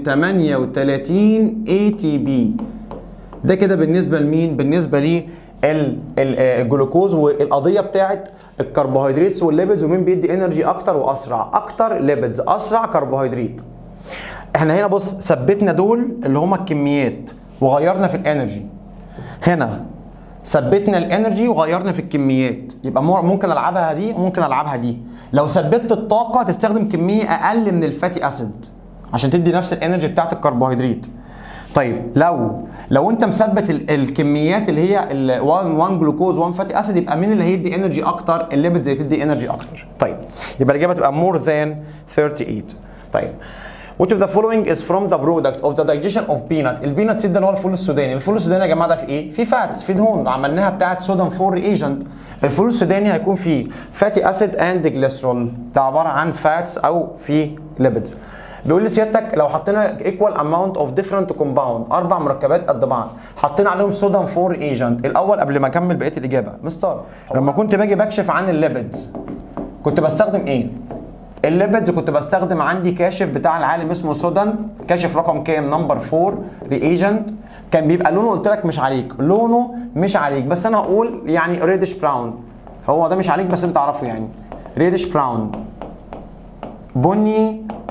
38 اي تي بي ده كده بالنسبه لمين بالنسبه لي الجلوكوز والقضيه بتاعت الكربوهيدرات والليبيدز ومين بيدي انرجي اكتر واسرع اكتر ليبيدز اسرع كربوهيدرات احنا هنا بص ثبتنا دول اللي هما الكميات وغيرنا في الانرجي هنا ثبتنا الانرجي وغيرنا في الكميات يبقى ممكن العبها دي وممكن العبها دي لو ثبتت الطاقه تستخدم كميه اقل من الفاتي اسيد عشان تدي نفس الانرجي بتاعت الكربوهيدرات طيب لو لو انت مثبت الكميات اللي هي ال 1 1 جلوكوز 1 فاتي اسيد يبقى مين اللي هيدي انرجي اكتر الليبيدز هتدي انرجي اكتر طيب يبقى الاجابه تبقى more than 38 طيب Which of the following is from the product of the digestion of peanut البينات سيد ده اللي هو الفول السوداني الفول السوداني يا جماعه ده في ايه في فاتس في دهون عملناها بتاعه صوديوم 4 ريجنت الفول السوداني هيكون فيه فاتي اسيد اند جليسرول ده عباره عن فاتس او في ليبيدز بيقول لي سيادتك لو حطينا equal amount of different compound اربع مركبات قد بعض حطينا عليهم صوديوم 4 ايجنت الاول قبل ما اكمل بقيه الاجابه مستر لما كنت باجي بكشف عن الليبيدز كنت بستخدم ايه الليبيدز كنت بستخدم عندي كاشف بتاع العالم اسمه سودان كاشف رقم كام نمبر 4 ريجنت كان بيبقى لونه قلت لك مش عليك لونه مش عليك بس انا هقول يعني ريدش براون هو ده مش عليك بس انت تعرفه يعني ريدش براون بني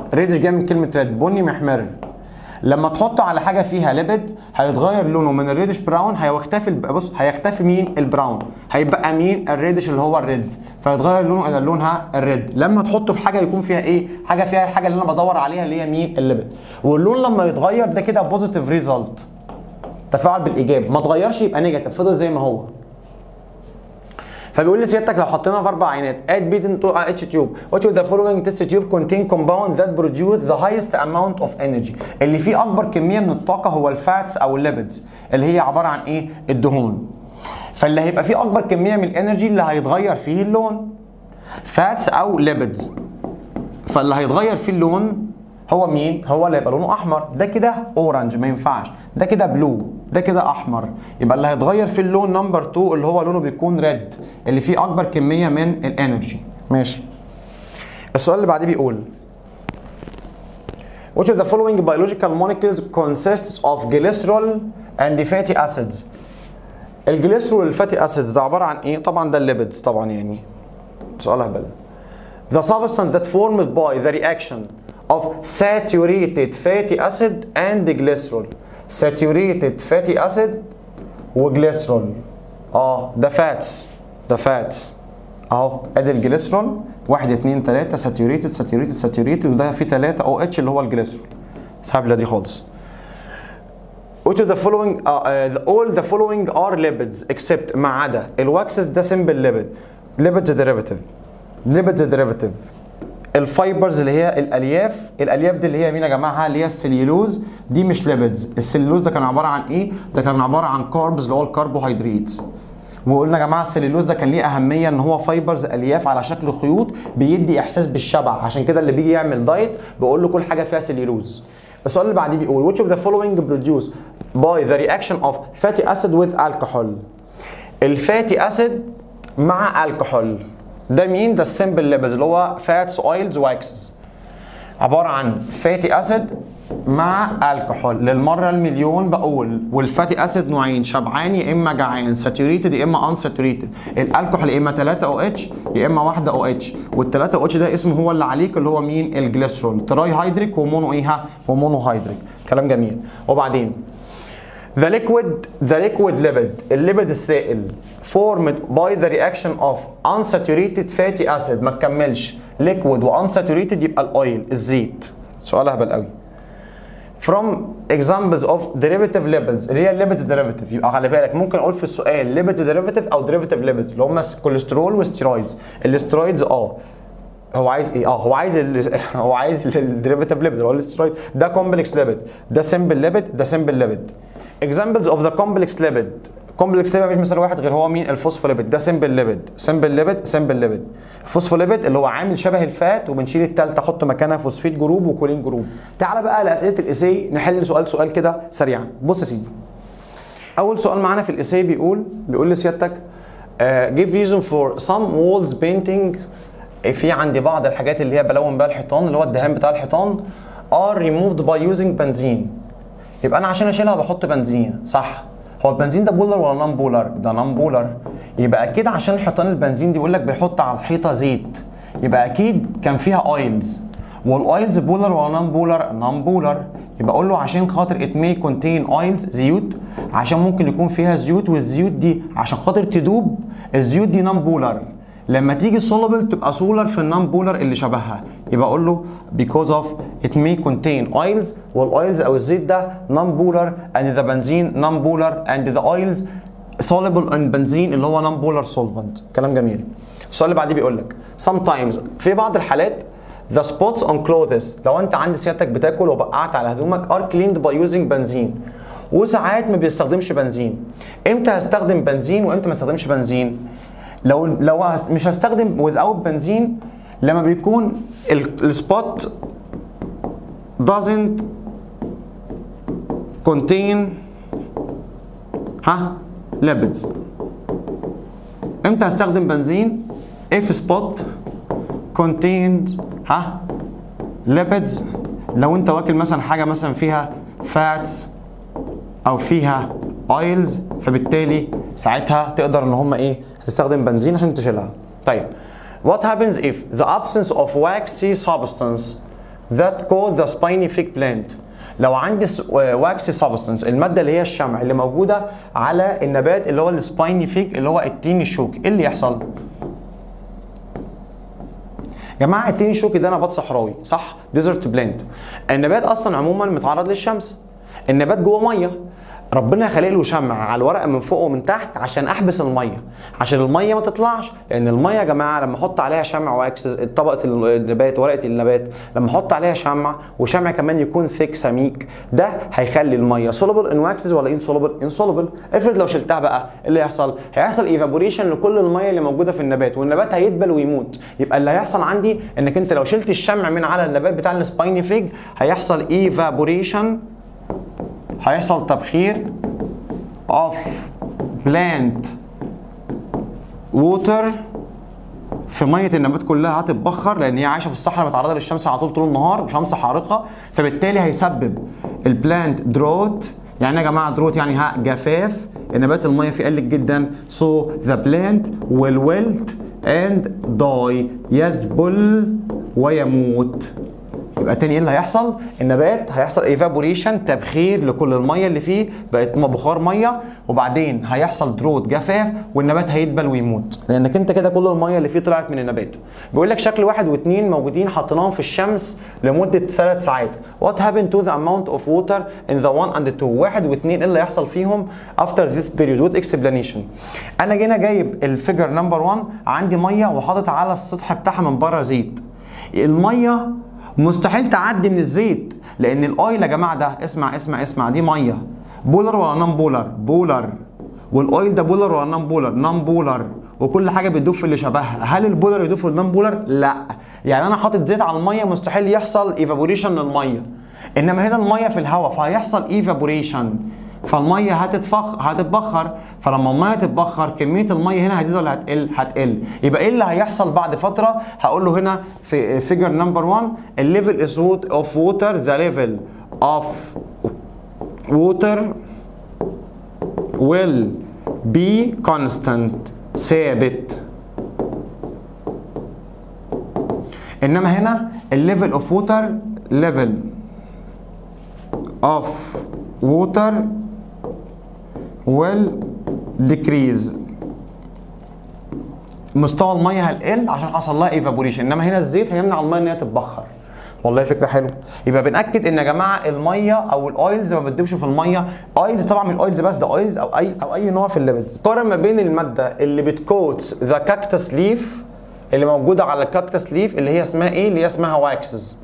ريدش جاي من كلمه ريد بني محمر لما تحطه على حاجه فيها ليبيد هيتغير لونه من الريدش براون هيختفي الب- بص هيختفي مين البراون هيبقى مين الريدش اللي هو الريد فيتغير لونه الى لونها الريد لما تحطه في حاجه يكون فيها ايه حاجه فيها الحاجه اللي انا بدور عليها اللي هي مين الليبيد واللون لما يتغير ده كده بوزيتيف ريزلت تفاعل بالايجاب ما اتغيرش يبقى نيجاتيف فضل زي ما هو فبيقول لي سيادتك لو حطينا في اربع عينات add bead into اتش تيوب which of the following test tube contain compound that produce the highest amount of energy اللي فيه اكبر كميه من الطاقه هو الفاتس او الليبيدز اللي هي عباره عن ايه الدهون فاللي هيبقى فيه اكبر كميه من الانرجي اللي هيتغير فيه اللون فاتس او ليبيدز فاللي هيتغير فيه اللون هو مين؟ هو اللي هيبقى لونه احمر ده كده اورنج ما ينفعش ده كده بلو ده كده احمر يبقى اللي هيتغير في اللون نمبر 2 اللي هو لونه بيكون ريد اللي فيه اكبر كميه من الانرجي ماشي السؤال اللي بعديه بيقول Which of the following biological molecules consists of glycerol and fatty acids؟ الجليسرول والفاتي اسيدز ده عباره عن ايه؟ طبعا ده الليبيدز طبعا يعني سؤال هبل The substance that formed by the reaction of saturated fatty acid and glycerol saturated fatty acid وجليسرول اه ده فاتس ده فاتس اهو ادي الجليسرول 1 2 3 ساتوريتد ساتوريتد ساتوريتد وده فيه 3 او اتش اللي هو الجليسرول سهبله دي خالص Which of the following uh, uh, the- all the following are lipids except ما عدا الواكسس ده simple lipid lipids derivative lipids derivative الفايبرز اللي هي الالياف الالياف دي اللي هي مين يا جماعه اللي هي السليولوز دي مش ليبيدز السليولوز ده كان عباره عن ايه ده كان عباره عن كاربز اللي هو الكربوهيدرات وقلنا يا جماعه السليولوز ده كان ليه اهميه ان هو فايبرز الياف على شكل خيوط بيدي احساس بالشبع عشان كده اللي بيجي يعمل دايت بيقول له كل حاجه فيها سليولوز السؤال اللي بعديه بيقول which of the following produced by the reaction of fatty acid with alcohol الفاتي اسيد مع الكحول ده مين ده السمبل ليبز اللي هو فاتس اويلز واكسز عباره عن فاتي اسيد مع الكحول للمره المليون بقول والفاتي اسيد نوعين شبعان يا اما جعان ساتوريتد يا اما انساتوريتد الالكحول يا اما 3 او اتش يا اما 1 او اتش وال3 او اتش ده اسمه هو اللي عليك اللي هو مين الجليسرول تراي هيدريك ومونو ايه ها ومونو هيدريك كلام جميل وبعدين The liquid the liquid lipid الليبيد السائل formed by the reaction of unsaturated fatty acid ما تكملش liquid و unsaturated يبقى الاويل الزيت سؤال هبل قوي from examples of derivative lipids اللي هي الليبيدز derivative يبقى خلي بالك ممكن اقول في السؤال lipids derivative او derivative lipids اللي هم الكوليسترول والستيرويدز الستيرويدز اه هو عايز ايه؟ اه هو عايز ال... هو عايز الديريفيتيف ليبيد اللي هو الاسترويد ده كومبلكس ليبيد ده سمبل ليبيد ده سمبل ليبيد اكزامبلز اوف ذا كومبلكس ليبيد كومبلكس ليبيد مفيش مثال واحد غير هو مين الفوسفوليبيد ده سمبل ليبيد سمبل ليبيد سمبل ليبيد الفوسفوليبيد اللي هو عامل شبه الفات وبنشيل التالتة احط مكانها فوسفيت جروب وكولين جروب تعالى بقى لاسئله الاسي نحل سؤال سؤال كده سريعا بص يا سيدي اول سؤال معانا في الاساي بيقول بيقول لسيادتك uh, give reason for some walls painting في عندي بعض الحاجات اللي هي بلون بيها الحيطان اللي هو الدهان بتاع الحيطان are removed by using بنزين يبقى انا عشان اشيلها بحط بنزين صح هو البنزين ده بولر ولا نون بولر ده نون بولر يبقى اكيد عشان حيطان البنزين دي بيقول لك بيحط على الحيطه زيت يبقى اكيد كان فيها اويلز والاويلز بولر ولا نون بولر نون بولر يبقى اقول له عشان خاطر ات مي كونتين اويلز زيوت عشان ممكن يكون فيها زيوت والزيوت دي عشان خاطر تدوب الزيوت دي نون بولر لما تيجي سولبل تبقى سولر في النون بولر اللي شبهها يبقى اقول له because of it may contain oils والاويلز او الزيت ده non polar and the بنزين non polar and the oils soluble in بنزين اللي هو non polar solvent كلام جميل السؤال اللي بعديه بيقول لك sometimes في بعض الحالات the spots on clothes لو انت عند سيادتك بتاكل وبقعت على هدومك are cleaned by using بنزين وساعات ما بيستخدمش بنزين امتى هستخدم بنزين وامتى ما استخدمش بنزين لو لو هس- مش هستخدم without بنزين لما بيكون السبوت doesn't contain ها lipids امتى هستخدم بنزين if spot contains ها lipids لو انت واكل مثلا حاجه مثلا فيها fats او فيها اويلز فبالتالي ساعتها تقدر ان هم ايه تستخدم بنزين عشان تشيلها طيب what happens if the absence of waxy substance that called the spiny fig plant لو عندي واكسي سبستنس الماده اللي هي الشمع اللي موجوده على النبات اللي هو السبايني فيج اللي هو التين الشوكي ايه اللي يحصل؟ جماعه التين الشوكي ده نبات صحراوي صح؟ ديزرت بلانت النبات اصلا عموما متعرض للشمس النبات جوه ميه ربنا خلق له شمع على الورقه من فوق ومن تحت عشان احبس الميه عشان الميه ما تطلعش لان الميه يا جماعه لما احط عليها شمع واكسس طبقه النبات ورقه النبات لما احط عليها شمع وشمع كمان يكون ثيك سميك ده هيخلي الميه سولوبل ان واكسز ولا ان سولوبل ان سولوبل افرض لو شلتها بقى ايه اللي هيحصل هيحصل ايفابوريشن لكل الميه اللي موجوده في النبات والنبات هيدبل ويموت يبقى اللي هيحصل عندي انك انت لو شلت الشمع من على النبات بتاع السبايني فيج هيحصل ايفابوريشن هيحصل تبخير of plant water في ميه النبات كلها هتتبخر لان هي عايشه في الصحراء متعرضه للشمس على طول طول النهار وشمس حارقه فبالتالي هيسبب البلانت دروت يعني يا جماعه دروت يعني ها جفاف النبات الميه فيه قلت جدا so the plant will wilt and die يذبل ويموت يبقى تاني ايه اللي هيحصل؟ النبات هيحصل ايفابوريشن تبخير لكل الميه اللي فيه بقت بخار ميه وبعدين هيحصل دروت جفاف والنبات هيدبل ويموت لانك انت كده كل الميه اللي فيه طلعت من النبات. بيقول لك شكل واحد واثنين موجودين حطيناهم في الشمس لمده ثلاث ساعات. What happened to the amount of water in the one and the two؟ واحد واثنين ايه اللي هيحصل فيهم after this period with explanation. انا جينا جايب الفيجر نمبر 1 عندي ميه وحاطط على السطح بتاعها من بره زيت. الميه مستحيل تعدي من الزيت لان الاويل يا جماعه ده اسمع اسمع اسمع دي ميه بولر ولا نون بولر بولر والاويل ده بولر ولا نون بولر نون بولر وكل حاجه بتدوب في اللي شبهها هل البولر يدوب في النون بولر لا يعني انا حاطط زيت على الميه مستحيل يحصل ايفابوريشن للميه انما هنا الميه في الهواء فهيحصل ايفابوريشن فالميه هتتفخ هتتبخر فلما الميه تتبخر كميه الميه هنا هتزيد ولا هتقل هتقل يبقى ايه اللي هيحصل بعد فتره هقول له هنا في فيجر نمبر 1 الليفل از اوف ووتر ذا ليفل اوف ووتر will be constant ثابت انما هنا الليفل اوف ووتر ليفل اوف ووتر will decrease مستوى الميه هيقل عشان حصل لها ايفابوريشن انما هنا الزيت هيمنع الميه ان هي تتبخر والله فكره حلوه يبقى بناكد ان يا جماعه الميه او الاويلز ما بتدوبش في الميه اويلز طبعا مش الاويلز بس ده اويلز او اي او اي نوع في الليبيدز قارن ما بين الماده اللي بتكوتس ذا كاكتس ليف اللي موجوده على الكاكتس ليف اللي هي اسمها ايه اللي هي اسمها واكسز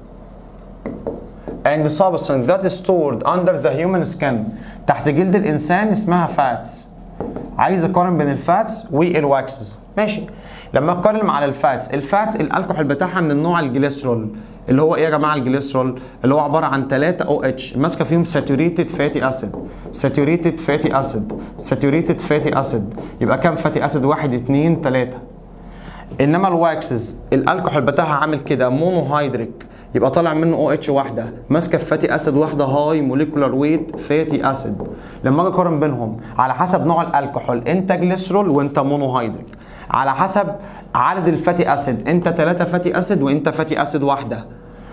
and the substance that is stored under the human skin تحت جلد الانسان اسمها فاتس عايز اقارن بين الفاتس والواكسز ماشي لما اتكلم على الفاتس الفاتس الالكحول بتاعها من النوع الجليسرول اللي هو ايه يا جماعه الجليسرول اللي هو عباره عن 3 او اتش ماسكه فيهم ساتوريتد فاتي اسيد ساتوريتد فاتي اسيد ساتوريتد فاتي اسيد يبقى كام فاتي اسيد 1 2 3 انما الواكسز الالكحول بتاعها عامل كده مونوهيدريك يبقى طالع منه او اتش واحده ماسكه في فاتي اسيد واحده هاي موليكولار ويت فاتي اسيد لما اجي اقارن بينهم على حسب نوع الالكحول انت جليسرول وانت مونوهيدريك على حسب عدد الفاتي اسيد انت 3 فاتي اسيد وانت فاتي اسيد واحده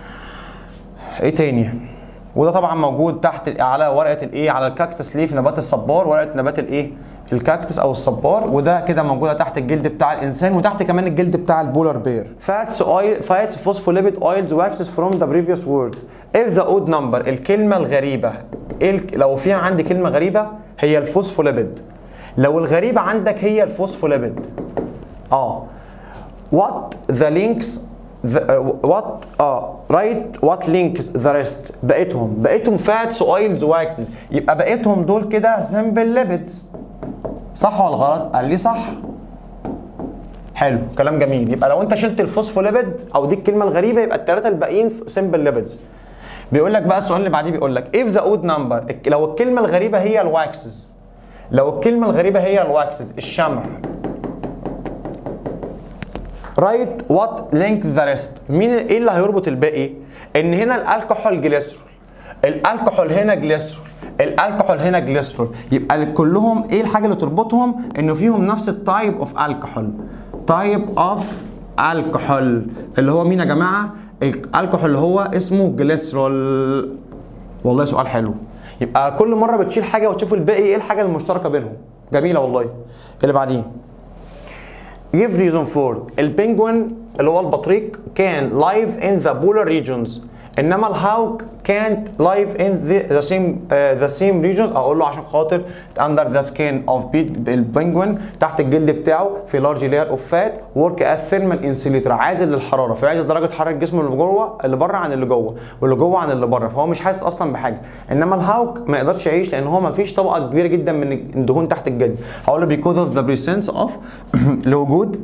ايه تاني وده طبعا موجود تحت على ورقه الايه على الكاكتس ليف نبات الصبار ورقه نبات الايه الكاكتس او الصبار وده كده موجوده تحت الجلد بتاع الانسان وتحت كمان الجلد بتاع البولار بير فاتس اويل فاتس فوسفوليبيد اويلز واكسز فروم ذا بريفيوس وورد اف ذا اود نمبر الكلمه الغريبه إيه لو في عندي كلمه غريبه هي الفوسفوليبيد لو الغريبه عندك هي الفوسفوليبيد اه what the links the, uh, what اه رايت وات لينكس ذا ريست بقيتهم بقيتهم فاتس اويلز واكسز يبقى بقيتهم دول كده سمبل ليبيدز صح ولا غلط؟ قال لي صح. حلو كلام جميل يبقى لو انت شلت الفوسفوليبيد او دي الكلمه الغريبه يبقى الثلاثه الباقيين سمبل ليبيدز. بيقول لك بقى السؤال اللي بعديه بيقول لك if the odd number لو الكلمه الغريبه هي الواكسز لو الكلمه الغريبه هي الواكسز الشمع رايت وات لينك ذا ريست مين ايه اللي هيربط الباقي؟ ان هنا الالكحول جليسرول الالكحول هنا جليسرول الالكحول هنا جليسرول يبقى كلهم ايه الحاجه اللي تربطهم انه فيهم نفس التايب اوف الكحول تايب اوف الكحول اللي هو مين يا جماعه الكحول اللي هو اسمه جليسرول والله سؤال حلو يبقى كل مره بتشيل حاجه وتشوف الباقي ايه الحاجه المشتركه بينهم جميله والله اللي بعديه give reason for البنجوين اللي هو البطريق كان live in the polar regions انما الهاوك can't live in the, the same uh, the same regions اقول له عشان خاطر under the skin of البنجوين تحت الجلد بتاعه في large layer of fat work as thermal insulator عازل للحراره فيعزل درجه حراره الجسم اللي جوه اللي بره عن اللي جوه واللي جوه عن اللي بره فهو مش حاسس اصلا بحاجه انما الهاوك ما يقدرش يعيش لان هو ما فيش طبقه كبيره جدا من الدهون تحت الجلد هقول له because of the presence of لوجود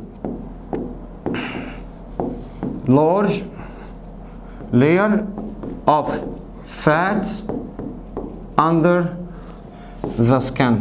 large layer of fats under the skin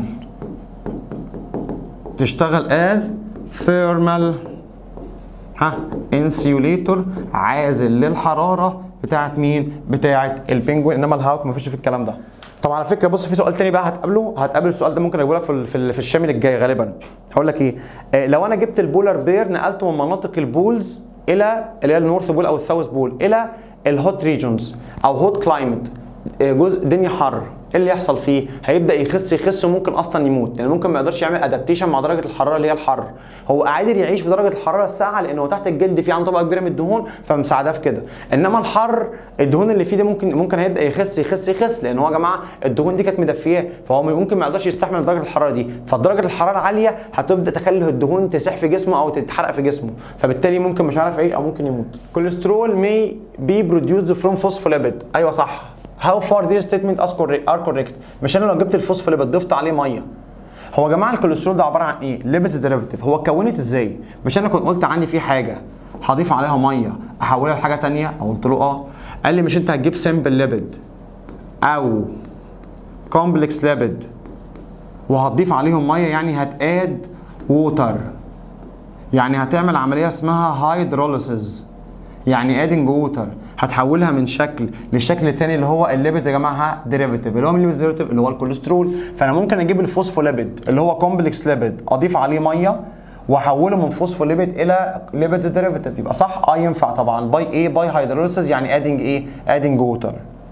تشتغل as thermal ها insulator عازل للحراره بتاعت مين؟ بتاعت البنجوين انما الهاوك مفيش في الكلام ده. طب على فكره بص في سؤال تاني بقى هتقابله هتقابل السؤال ده ممكن اجيبه لك في في, في الشامل الجاي غالبا. هقول لك ايه؟ آه لو انا جبت البولار بير نقلته من مناطق البولز الى اللي هي النورث بول او الساوث بول الى الهوت ريجونز او هوت كلايمت جزء دنيا حر ايه اللي يحصل فيه؟ هيبدا يخس يخس وممكن اصلا يموت لان يعني ممكن ما يقدرش يعمل ادابتيشن مع درجه الحراره اللي هي الحر هو قادر يعيش في درجه الحراره الساقعه لانه تحت الجلد فيه عنده طبقه كبيره من الدهون فمساعداه في كده انما الحر الدهون اللي فيه دي ممكن ممكن هيبدا يخس يخس يخس لان هو يا جماعه الدهون دي كانت مدفياه فهو ممكن ما يقدرش يستحمل درجه الحراره دي فدرجه الحراره العاليه هتبدا تخلي الدهون تسيح في جسمه او تتحرق في جسمه فبالتالي ممكن مش عارف يعيش او ممكن يموت كوليسترول may be produced from phospholipid ايوه صح how far these statement are correct مش انا لو جبت الفوسفوليبيد ضفت عليه ميه هو يا جماعه الكوليسترول ده عباره عن ايه ليبيد ديريفيتيف هو اتكونت ازاي مش انا كنت قلت عندي في حاجه هضيف عليها ميه احولها لحاجه ثانيه او قلت له اه قال لي مش انت هتجيب سمبل ليبيد او كومبلكس ليبيد وهتضيف عليهم ميه يعني هتاد ووتر يعني هتعمل عمليه اسمها هايدروليسيس يعني ادنج ووتر هتحولها من شكل للشكل الثاني اللي هو الليبيد يا جماعه ديريفيتيف اللي هو الليبيد ديريفيتيف اللي هو الكوليسترول فانا ممكن اجيب الفوسفوليبيد اللي هو كومبلكس ليبيد اضيف عليه ميه واحوله من فوسفوليبيد الى ليبيدز ديريفيتيف يبقى صح اه ينفع طبعا باي ايه باي هيدروليسيس يعني ادنج ايه ادنج ووتر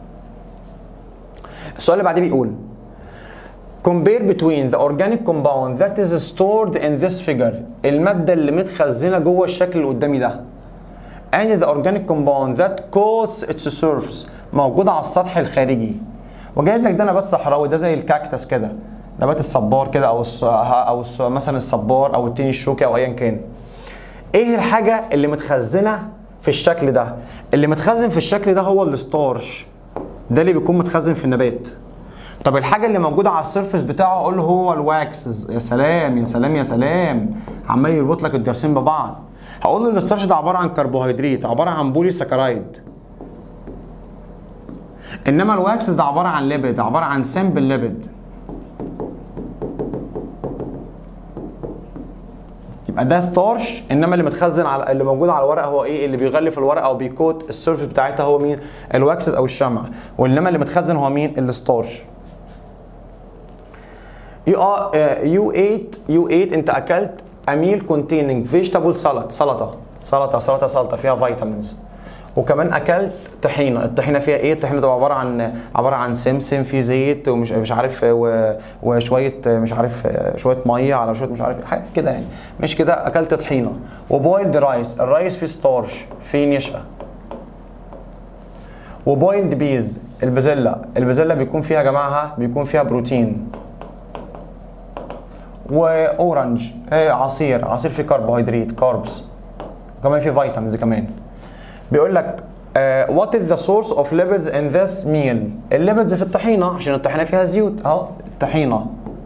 السؤال اللي بعديه بيقول compare between the organic compound that is stored in this figure المادة اللي متخزنة جوه الشكل اللي قدامي ده and the organic compound that coats its surface موجودة على السطح الخارجي وجايب لك ده نبات صحراوي ده زي الكاكتس كده نبات الصبار كده او الص... او الص... مثلا الصبار او التين الشوكي او ايا كان ايه الحاجة اللي متخزنة في الشكل ده اللي متخزن في الشكل ده هو الستارش ده اللي بيكون متخزن في النبات طب الحاجه اللي موجوده على السيرفس بتاعه اقول له هو الواكس يا سلام يا سلام يا سلام عمال يربط لك الدرسين ببعض هقول له ان الستارش ده عباره عن كربوهيدرات عباره عن بولي سكرايد انما الواكس ده عباره عن ليبيد عباره عن سمبل ليبيد يبقى ده ستارش انما اللي متخزن على اللي موجود على الورقه هو ايه اللي بيغلف الورقه او بيكوت السيرفس بتاعتها هو مين الواكسز او الشمع وانما اللي متخزن هو مين الستارش you are uh, you ate you ate انت اكلت a meal containing vegetable salad سلطه سلطه سلطه سلطه فيها فيتامينز وكمان اكلت طحينه الطحينه فيها ايه الطحينه ده عباره عن عباره عن سمسم في زيت ومش مش عارف و- وشويه مش عارف شويه ميه على شويه مش عارف حاجه كده يعني مش كده اكلت طحينه وبويلد رايس الرايس فيه ستارش فيه نشا وبويلد بيز البازيلا البازيلا بيكون فيها يا جماعه بيكون فيها بروتين واورنج آه، عصير عصير فيه كربوهيدرات كاربس كمان فيه فيتامينز كمان بيقول لك وات از ذا سورس اوف lipids ان ذس ميل الليبيدز في الطحينه عشان الطحينه فيها زيوت اهو الطحينه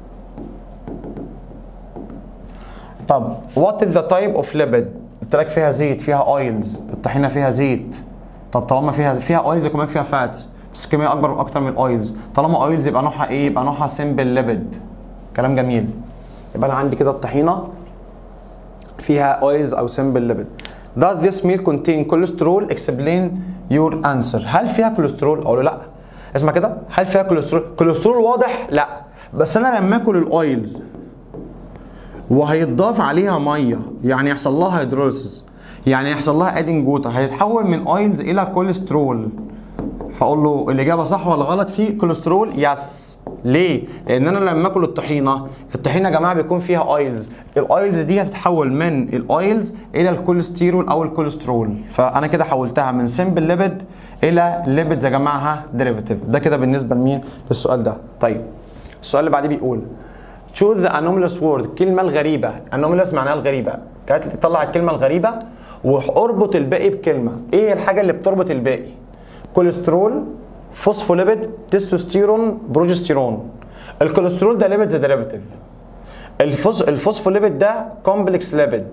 طب وات از ذا تايب اوف ليبيد قلت لك فيها زيت فيها اويلز الطحينه فيها زيت طب طالما فيها فيها اويلز وكمان فيها فاتس بس كميه اكبر اكتر من الاويلز طالما اويلز يبقى نوعها ايه يبقى نوعها سمبل ليبيد كلام جميل يبقى انا عندي كده الطحينه فيها اويلز او سمبل ليبيد Does this meal contain cholesterol? Explain your answer. هل فيها كوليسترول؟ اقول له لا. اسمع كده، هل فيها كوليسترول؟ كوليسترول واضح؟ لا. بس انا لما اكل الاويلز وهيتضاف عليها ميه يعني يحصل لها هيدروليسيس يعني يحصل لها ادنج ووتر هيتحول من اويلز الى كوليسترول فاقول له الاجابه صح ولا غلط في كوليسترول يس ليه؟ لان انا لما اكل الطحينه الطحينه يا جماعه بيكون فيها اويلز الاويلز دي هتتحول من الاويلز الى الكوليسترول او الكوليسترول فانا كده حولتها من سمبل ليبيد الى ليبيدز يا جماعه ديريفيتيف ده كده بالنسبه لمين للسؤال ده طيب السؤال اللي بعديه بيقول choose the anomalous word الكلمه الغريبه anomalous معناها الغريبه كانت تطلع الكلمه الغريبه واربط الباقي بكلمه ايه الحاجه اللي بتربط الباقي كوليسترول فوسفوليبيد تستوستيرون بروجستيرون الكوليسترول ده ليبيد ديريفيتيف الفوس الفوسفوليبيد ده كومبلكس ليبيد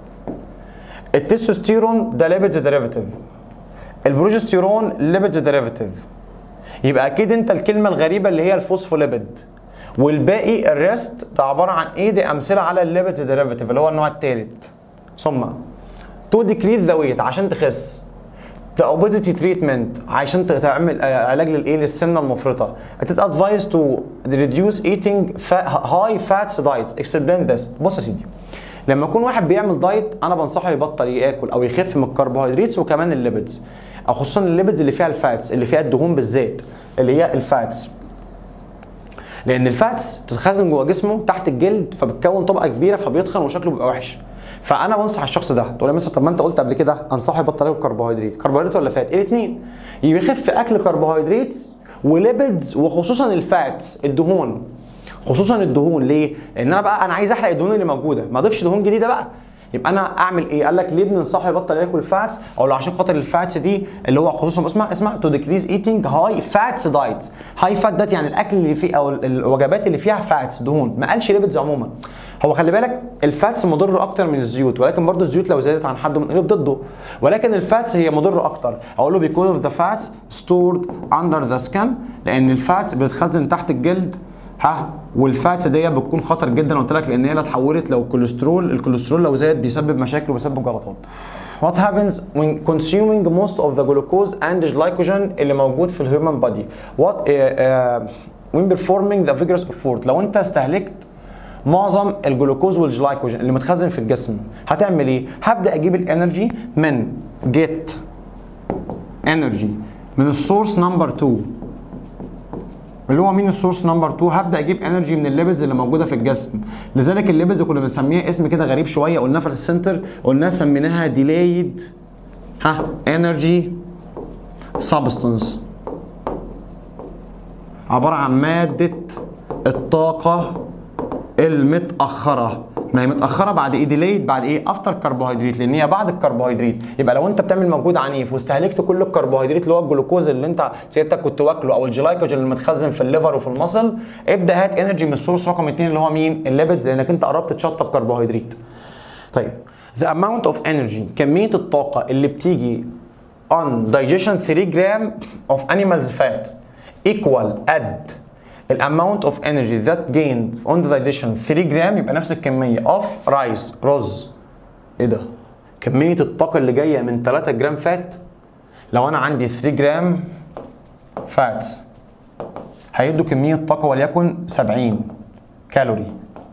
التستوستيرون ده ليبيد ديريفيتيف البروجستيرون ليبيد ديريفيتيف يبقى اكيد انت الكلمه الغريبه اللي هي الفوسفوليبيد والباقي الريست ده عباره عن ايه دي امثله على الليبيد ديريفيتيف اللي هو النوع الثالث ثم تو ديكريز ذا ويت عشان تخس the obesity treatment عشان تعمل علاج للايه للسمنه المفرطه it is advised to reduce eating fat, high fats diets explain this بص يا سيدي لما يكون واحد بيعمل دايت انا بنصحه يبطل ياكل او يخف من الكربوهيدرات وكمان الليبيدز او خصوصا الليبيدز اللي فيها الفاتس اللي فيها الدهون بالذات اللي هي الفاتس لان الفاتس بتتخزن جوه جسمه تحت الجلد فبتكون طبقه كبيره فبيتخن وشكله بيبقى وحش فانا بنصح الشخص ده تقول لي مثلا طب ما انت قلت قبل كده انصحه يبطل ياكل كربوهيدرات كربوهيدرات ولا فات الاثنين يخف اكل كربوهيدرات وليبيدز وخصوصا الفاتس الدهون خصوصا الدهون ليه؟ لان انا بقى انا عايز احرق الدهون اللي موجوده ما اضيفش دهون جديده بقى يبقى انا اعمل ايه؟ قال لك ليه بننصحه يبطل ياكل فاتس؟ اقول له عشان خاطر الفاتس دي اللي هو خصوصا اسمع اسمع تو ديكريز ايتنج هاي فاتس دايت هاي فات دايت يعني الاكل اللي فيه او الوجبات اللي فيها فاتس دهون ما قالش ليبيدز عموما هو خلي بالك الفاتس مضر اكتر من الزيوت ولكن برضه الزيوت لو زادت عن حد بنقلب ضده ولكن الفاتس هي مضره اكتر اقول له بيكون اوف ذا فاتس ستورد اندر ذا سكن لان الفاتس بتتخزن تحت الجلد ها والفاتس دي بتكون خطر جدا قلت لك لان هي لو اتحولت لو كوليسترول الكوليسترول لو زاد بيسبب مشاكل وبيسبب جلطات What happens when consuming most of the glucose and glycogen اللي موجود في الهيومن بودي؟ What uh, uh, when performing the vigorous effort لو انت استهلكت معظم الجلوكوز والجلايكوجين اللي متخزن في الجسم هتعمل ايه؟ هبدا اجيب الانرجي من جيت انرجي من السورس نمبر 2 اللي هو مين السورس نمبر 2 هبدا اجيب انرجي من الليبيدز اللي موجوده في الجسم لذلك الليبيدز كنا بنسميها اسم كده غريب شويه قلناه في السنتر قلناها سميناها ديلايد ها انرجي سبستانس عباره عن ماده الطاقه المتاخره ما هي متاخره بعد ايه ديليد بعد ايه افتر كربوهيدرات لان هي بعد الكربوهيدرات يبقى لو انت بتعمل مجهود عنيف واستهلكت كل الكربوهيدرات اللي هو الجلوكوز اللي انت سيادتك كنت واكله او الجلايكوجين اللي متخزن في الليفر وفي المصل ابدا هات انرجي من السورس رقم 2 اللي هو مين الليبيدز لانك انت قربت تشطب كربوهيدرات طيب the amount of energy كميه الطاقه اللي بتيجي on digestion 3 جرام of animals fat equal add الاماونت اوف انرجي ذات جيند اون ذا digestion 3 جرام يبقى نفس الكميه اوف رايس رز ايه ده كميه الطاقه اللي جايه من 3 جرام فات لو انا عندي 3 جرام فات هيدوا كميه طاقه وليكن 70 كالوري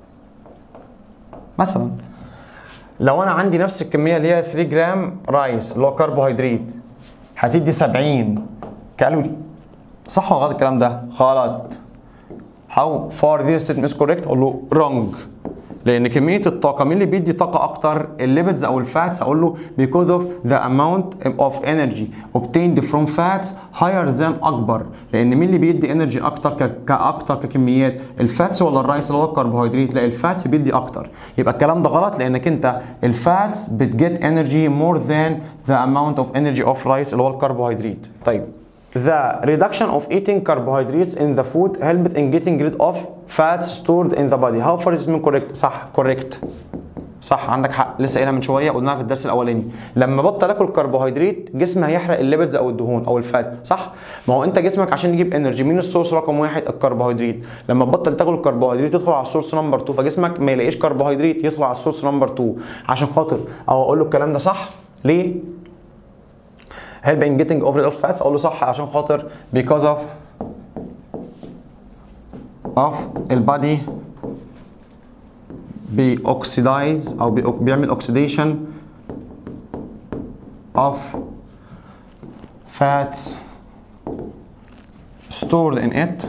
مثلا لو انا عندي نفس الكميه اللي هي 3 جرام رايس اللي هو كربوهيدرات هتدي 70 كالوري صح ولا غلط الكلام ده؟ غلط how far this statement is correct اقول له wrong لان كميه الطاقه مين اللي بيدي طاقه اكتر الليبيدز او الفاتس اقول له because of the amount of energy obtained from fats higher than اكبر لان مين اللي بيدي انرجي اكتر كاكتر ككميات الفاتس ولا الرايس اللي هو الكربوهيدرات لا الفاتس بيدي اكتر يبقى الكلام ده غلط لانك انت الفاتس بتجيت انرجي more than the amount of energy of rice اللي هو الكربوهيدرات طيب The reduction of eating carbohydrates in the food helped in getting rid of fats stored in the body. How far is it correct? صح correct. صح عندك حق لسه قايلها من شويه قلناها في الدرس الاولاني لما بطل اكل كربوهيدرات جسمي هيحرق الليبيدز او الدهون او الفات صح ما هو انت جسمك عشان يجيب انرجي مين السورس رقم واحد الكربوهيدرات لما تبطل تاكل الكربوهيدرات يدخل على السورس نمبر 2 فجسمك ما يلاقيش كربوهيدرات يدخل على السورس نمبر 2 عشان خاطر او اقول له الكلام ده صح ليه help in getting over of fats اقول له صح عشان خاطر because of of البادي بيوكسيدايز او بيعمل اوكسيديشن of fats stored in it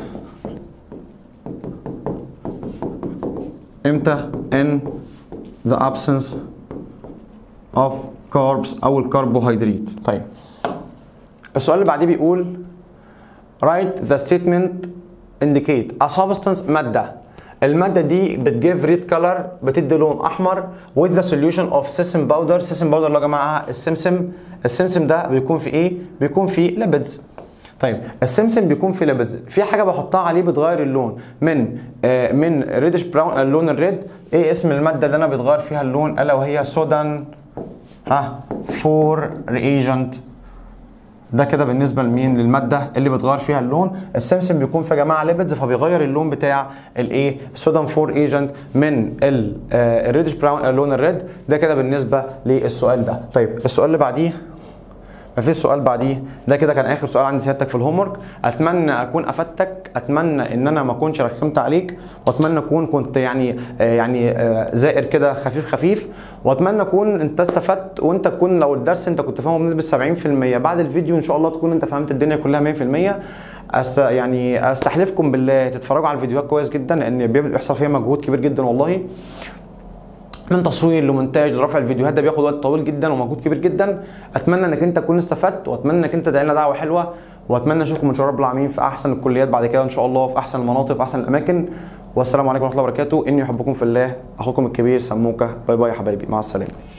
امتى in the absence of carbs او الكربوهيدرات طيب السؤال اللي بعديه بيقول write the statement indicate a substance ماده الماده دي بتجيف ريد كلر بتدي لون احمر with the solution of sesame powder sesame powder اللي يا جماعه السمسم السمسم ده بيكون في ايه بيكون في ليبيدز طيب السمسم بيكون في ليبيدز في حاجه بحطها عليه بتغير اللون من آه من ريدش براون اللون الريد ايه اسم الماده اللي انا بتغير فيها اللون الا وهي سودان ها فور ريجنت ده كده بالنسبه لمين للماده اللي بتغير فيها اللون السمسم بيكون في جماعه ليبيدز فبيغير اللون بتاع الايه سودان 4 ايجنت من الريدش براون اللون الريد ده كده بالنسبه للسؤال ده طيب السؤال اللي بعديه مفيش سؤال بعديه ده كده كان اخر سؤال عندي سيادتك في الهوم ورك اتمنى اكون افدتك اتمنى ان انا ما اكونش رخمت عليك واتمنى اكون كنت يعني آه يعني آه زائر كده خفيف خفيف واتمنى اكون انت استفدت وانت تكون لو الدرس انت كنت فاهمه بنسبه 70% بعد الفيديو ان شاء الله تكون انت فهمت الدنيا كلها 100% أست يعني استحلفكم بالله تتفرجوا على الفيديوهات كويس جدا لان بيحصل فيها مجهود كبير جدا والله من تصوير لمونتاج لرفع الفيديوهات ده بياخد وقت طويل جدا ومجهود كبير جدا اتمنى انك انت تكون استفدت واتمنى انك انت تدعي لنا دعوه حلوه واتمنى اشوفكم ان شاء الله رب العالمين في احسن الكليات بعد كده ان شاء الله في احسن المناطق في احسن الاماكن والسلام عليكم ورحمه الله وبركاته اني احبكم في الله اخوكم الكبير سموكه باي باي يا حبايبي مع السلامه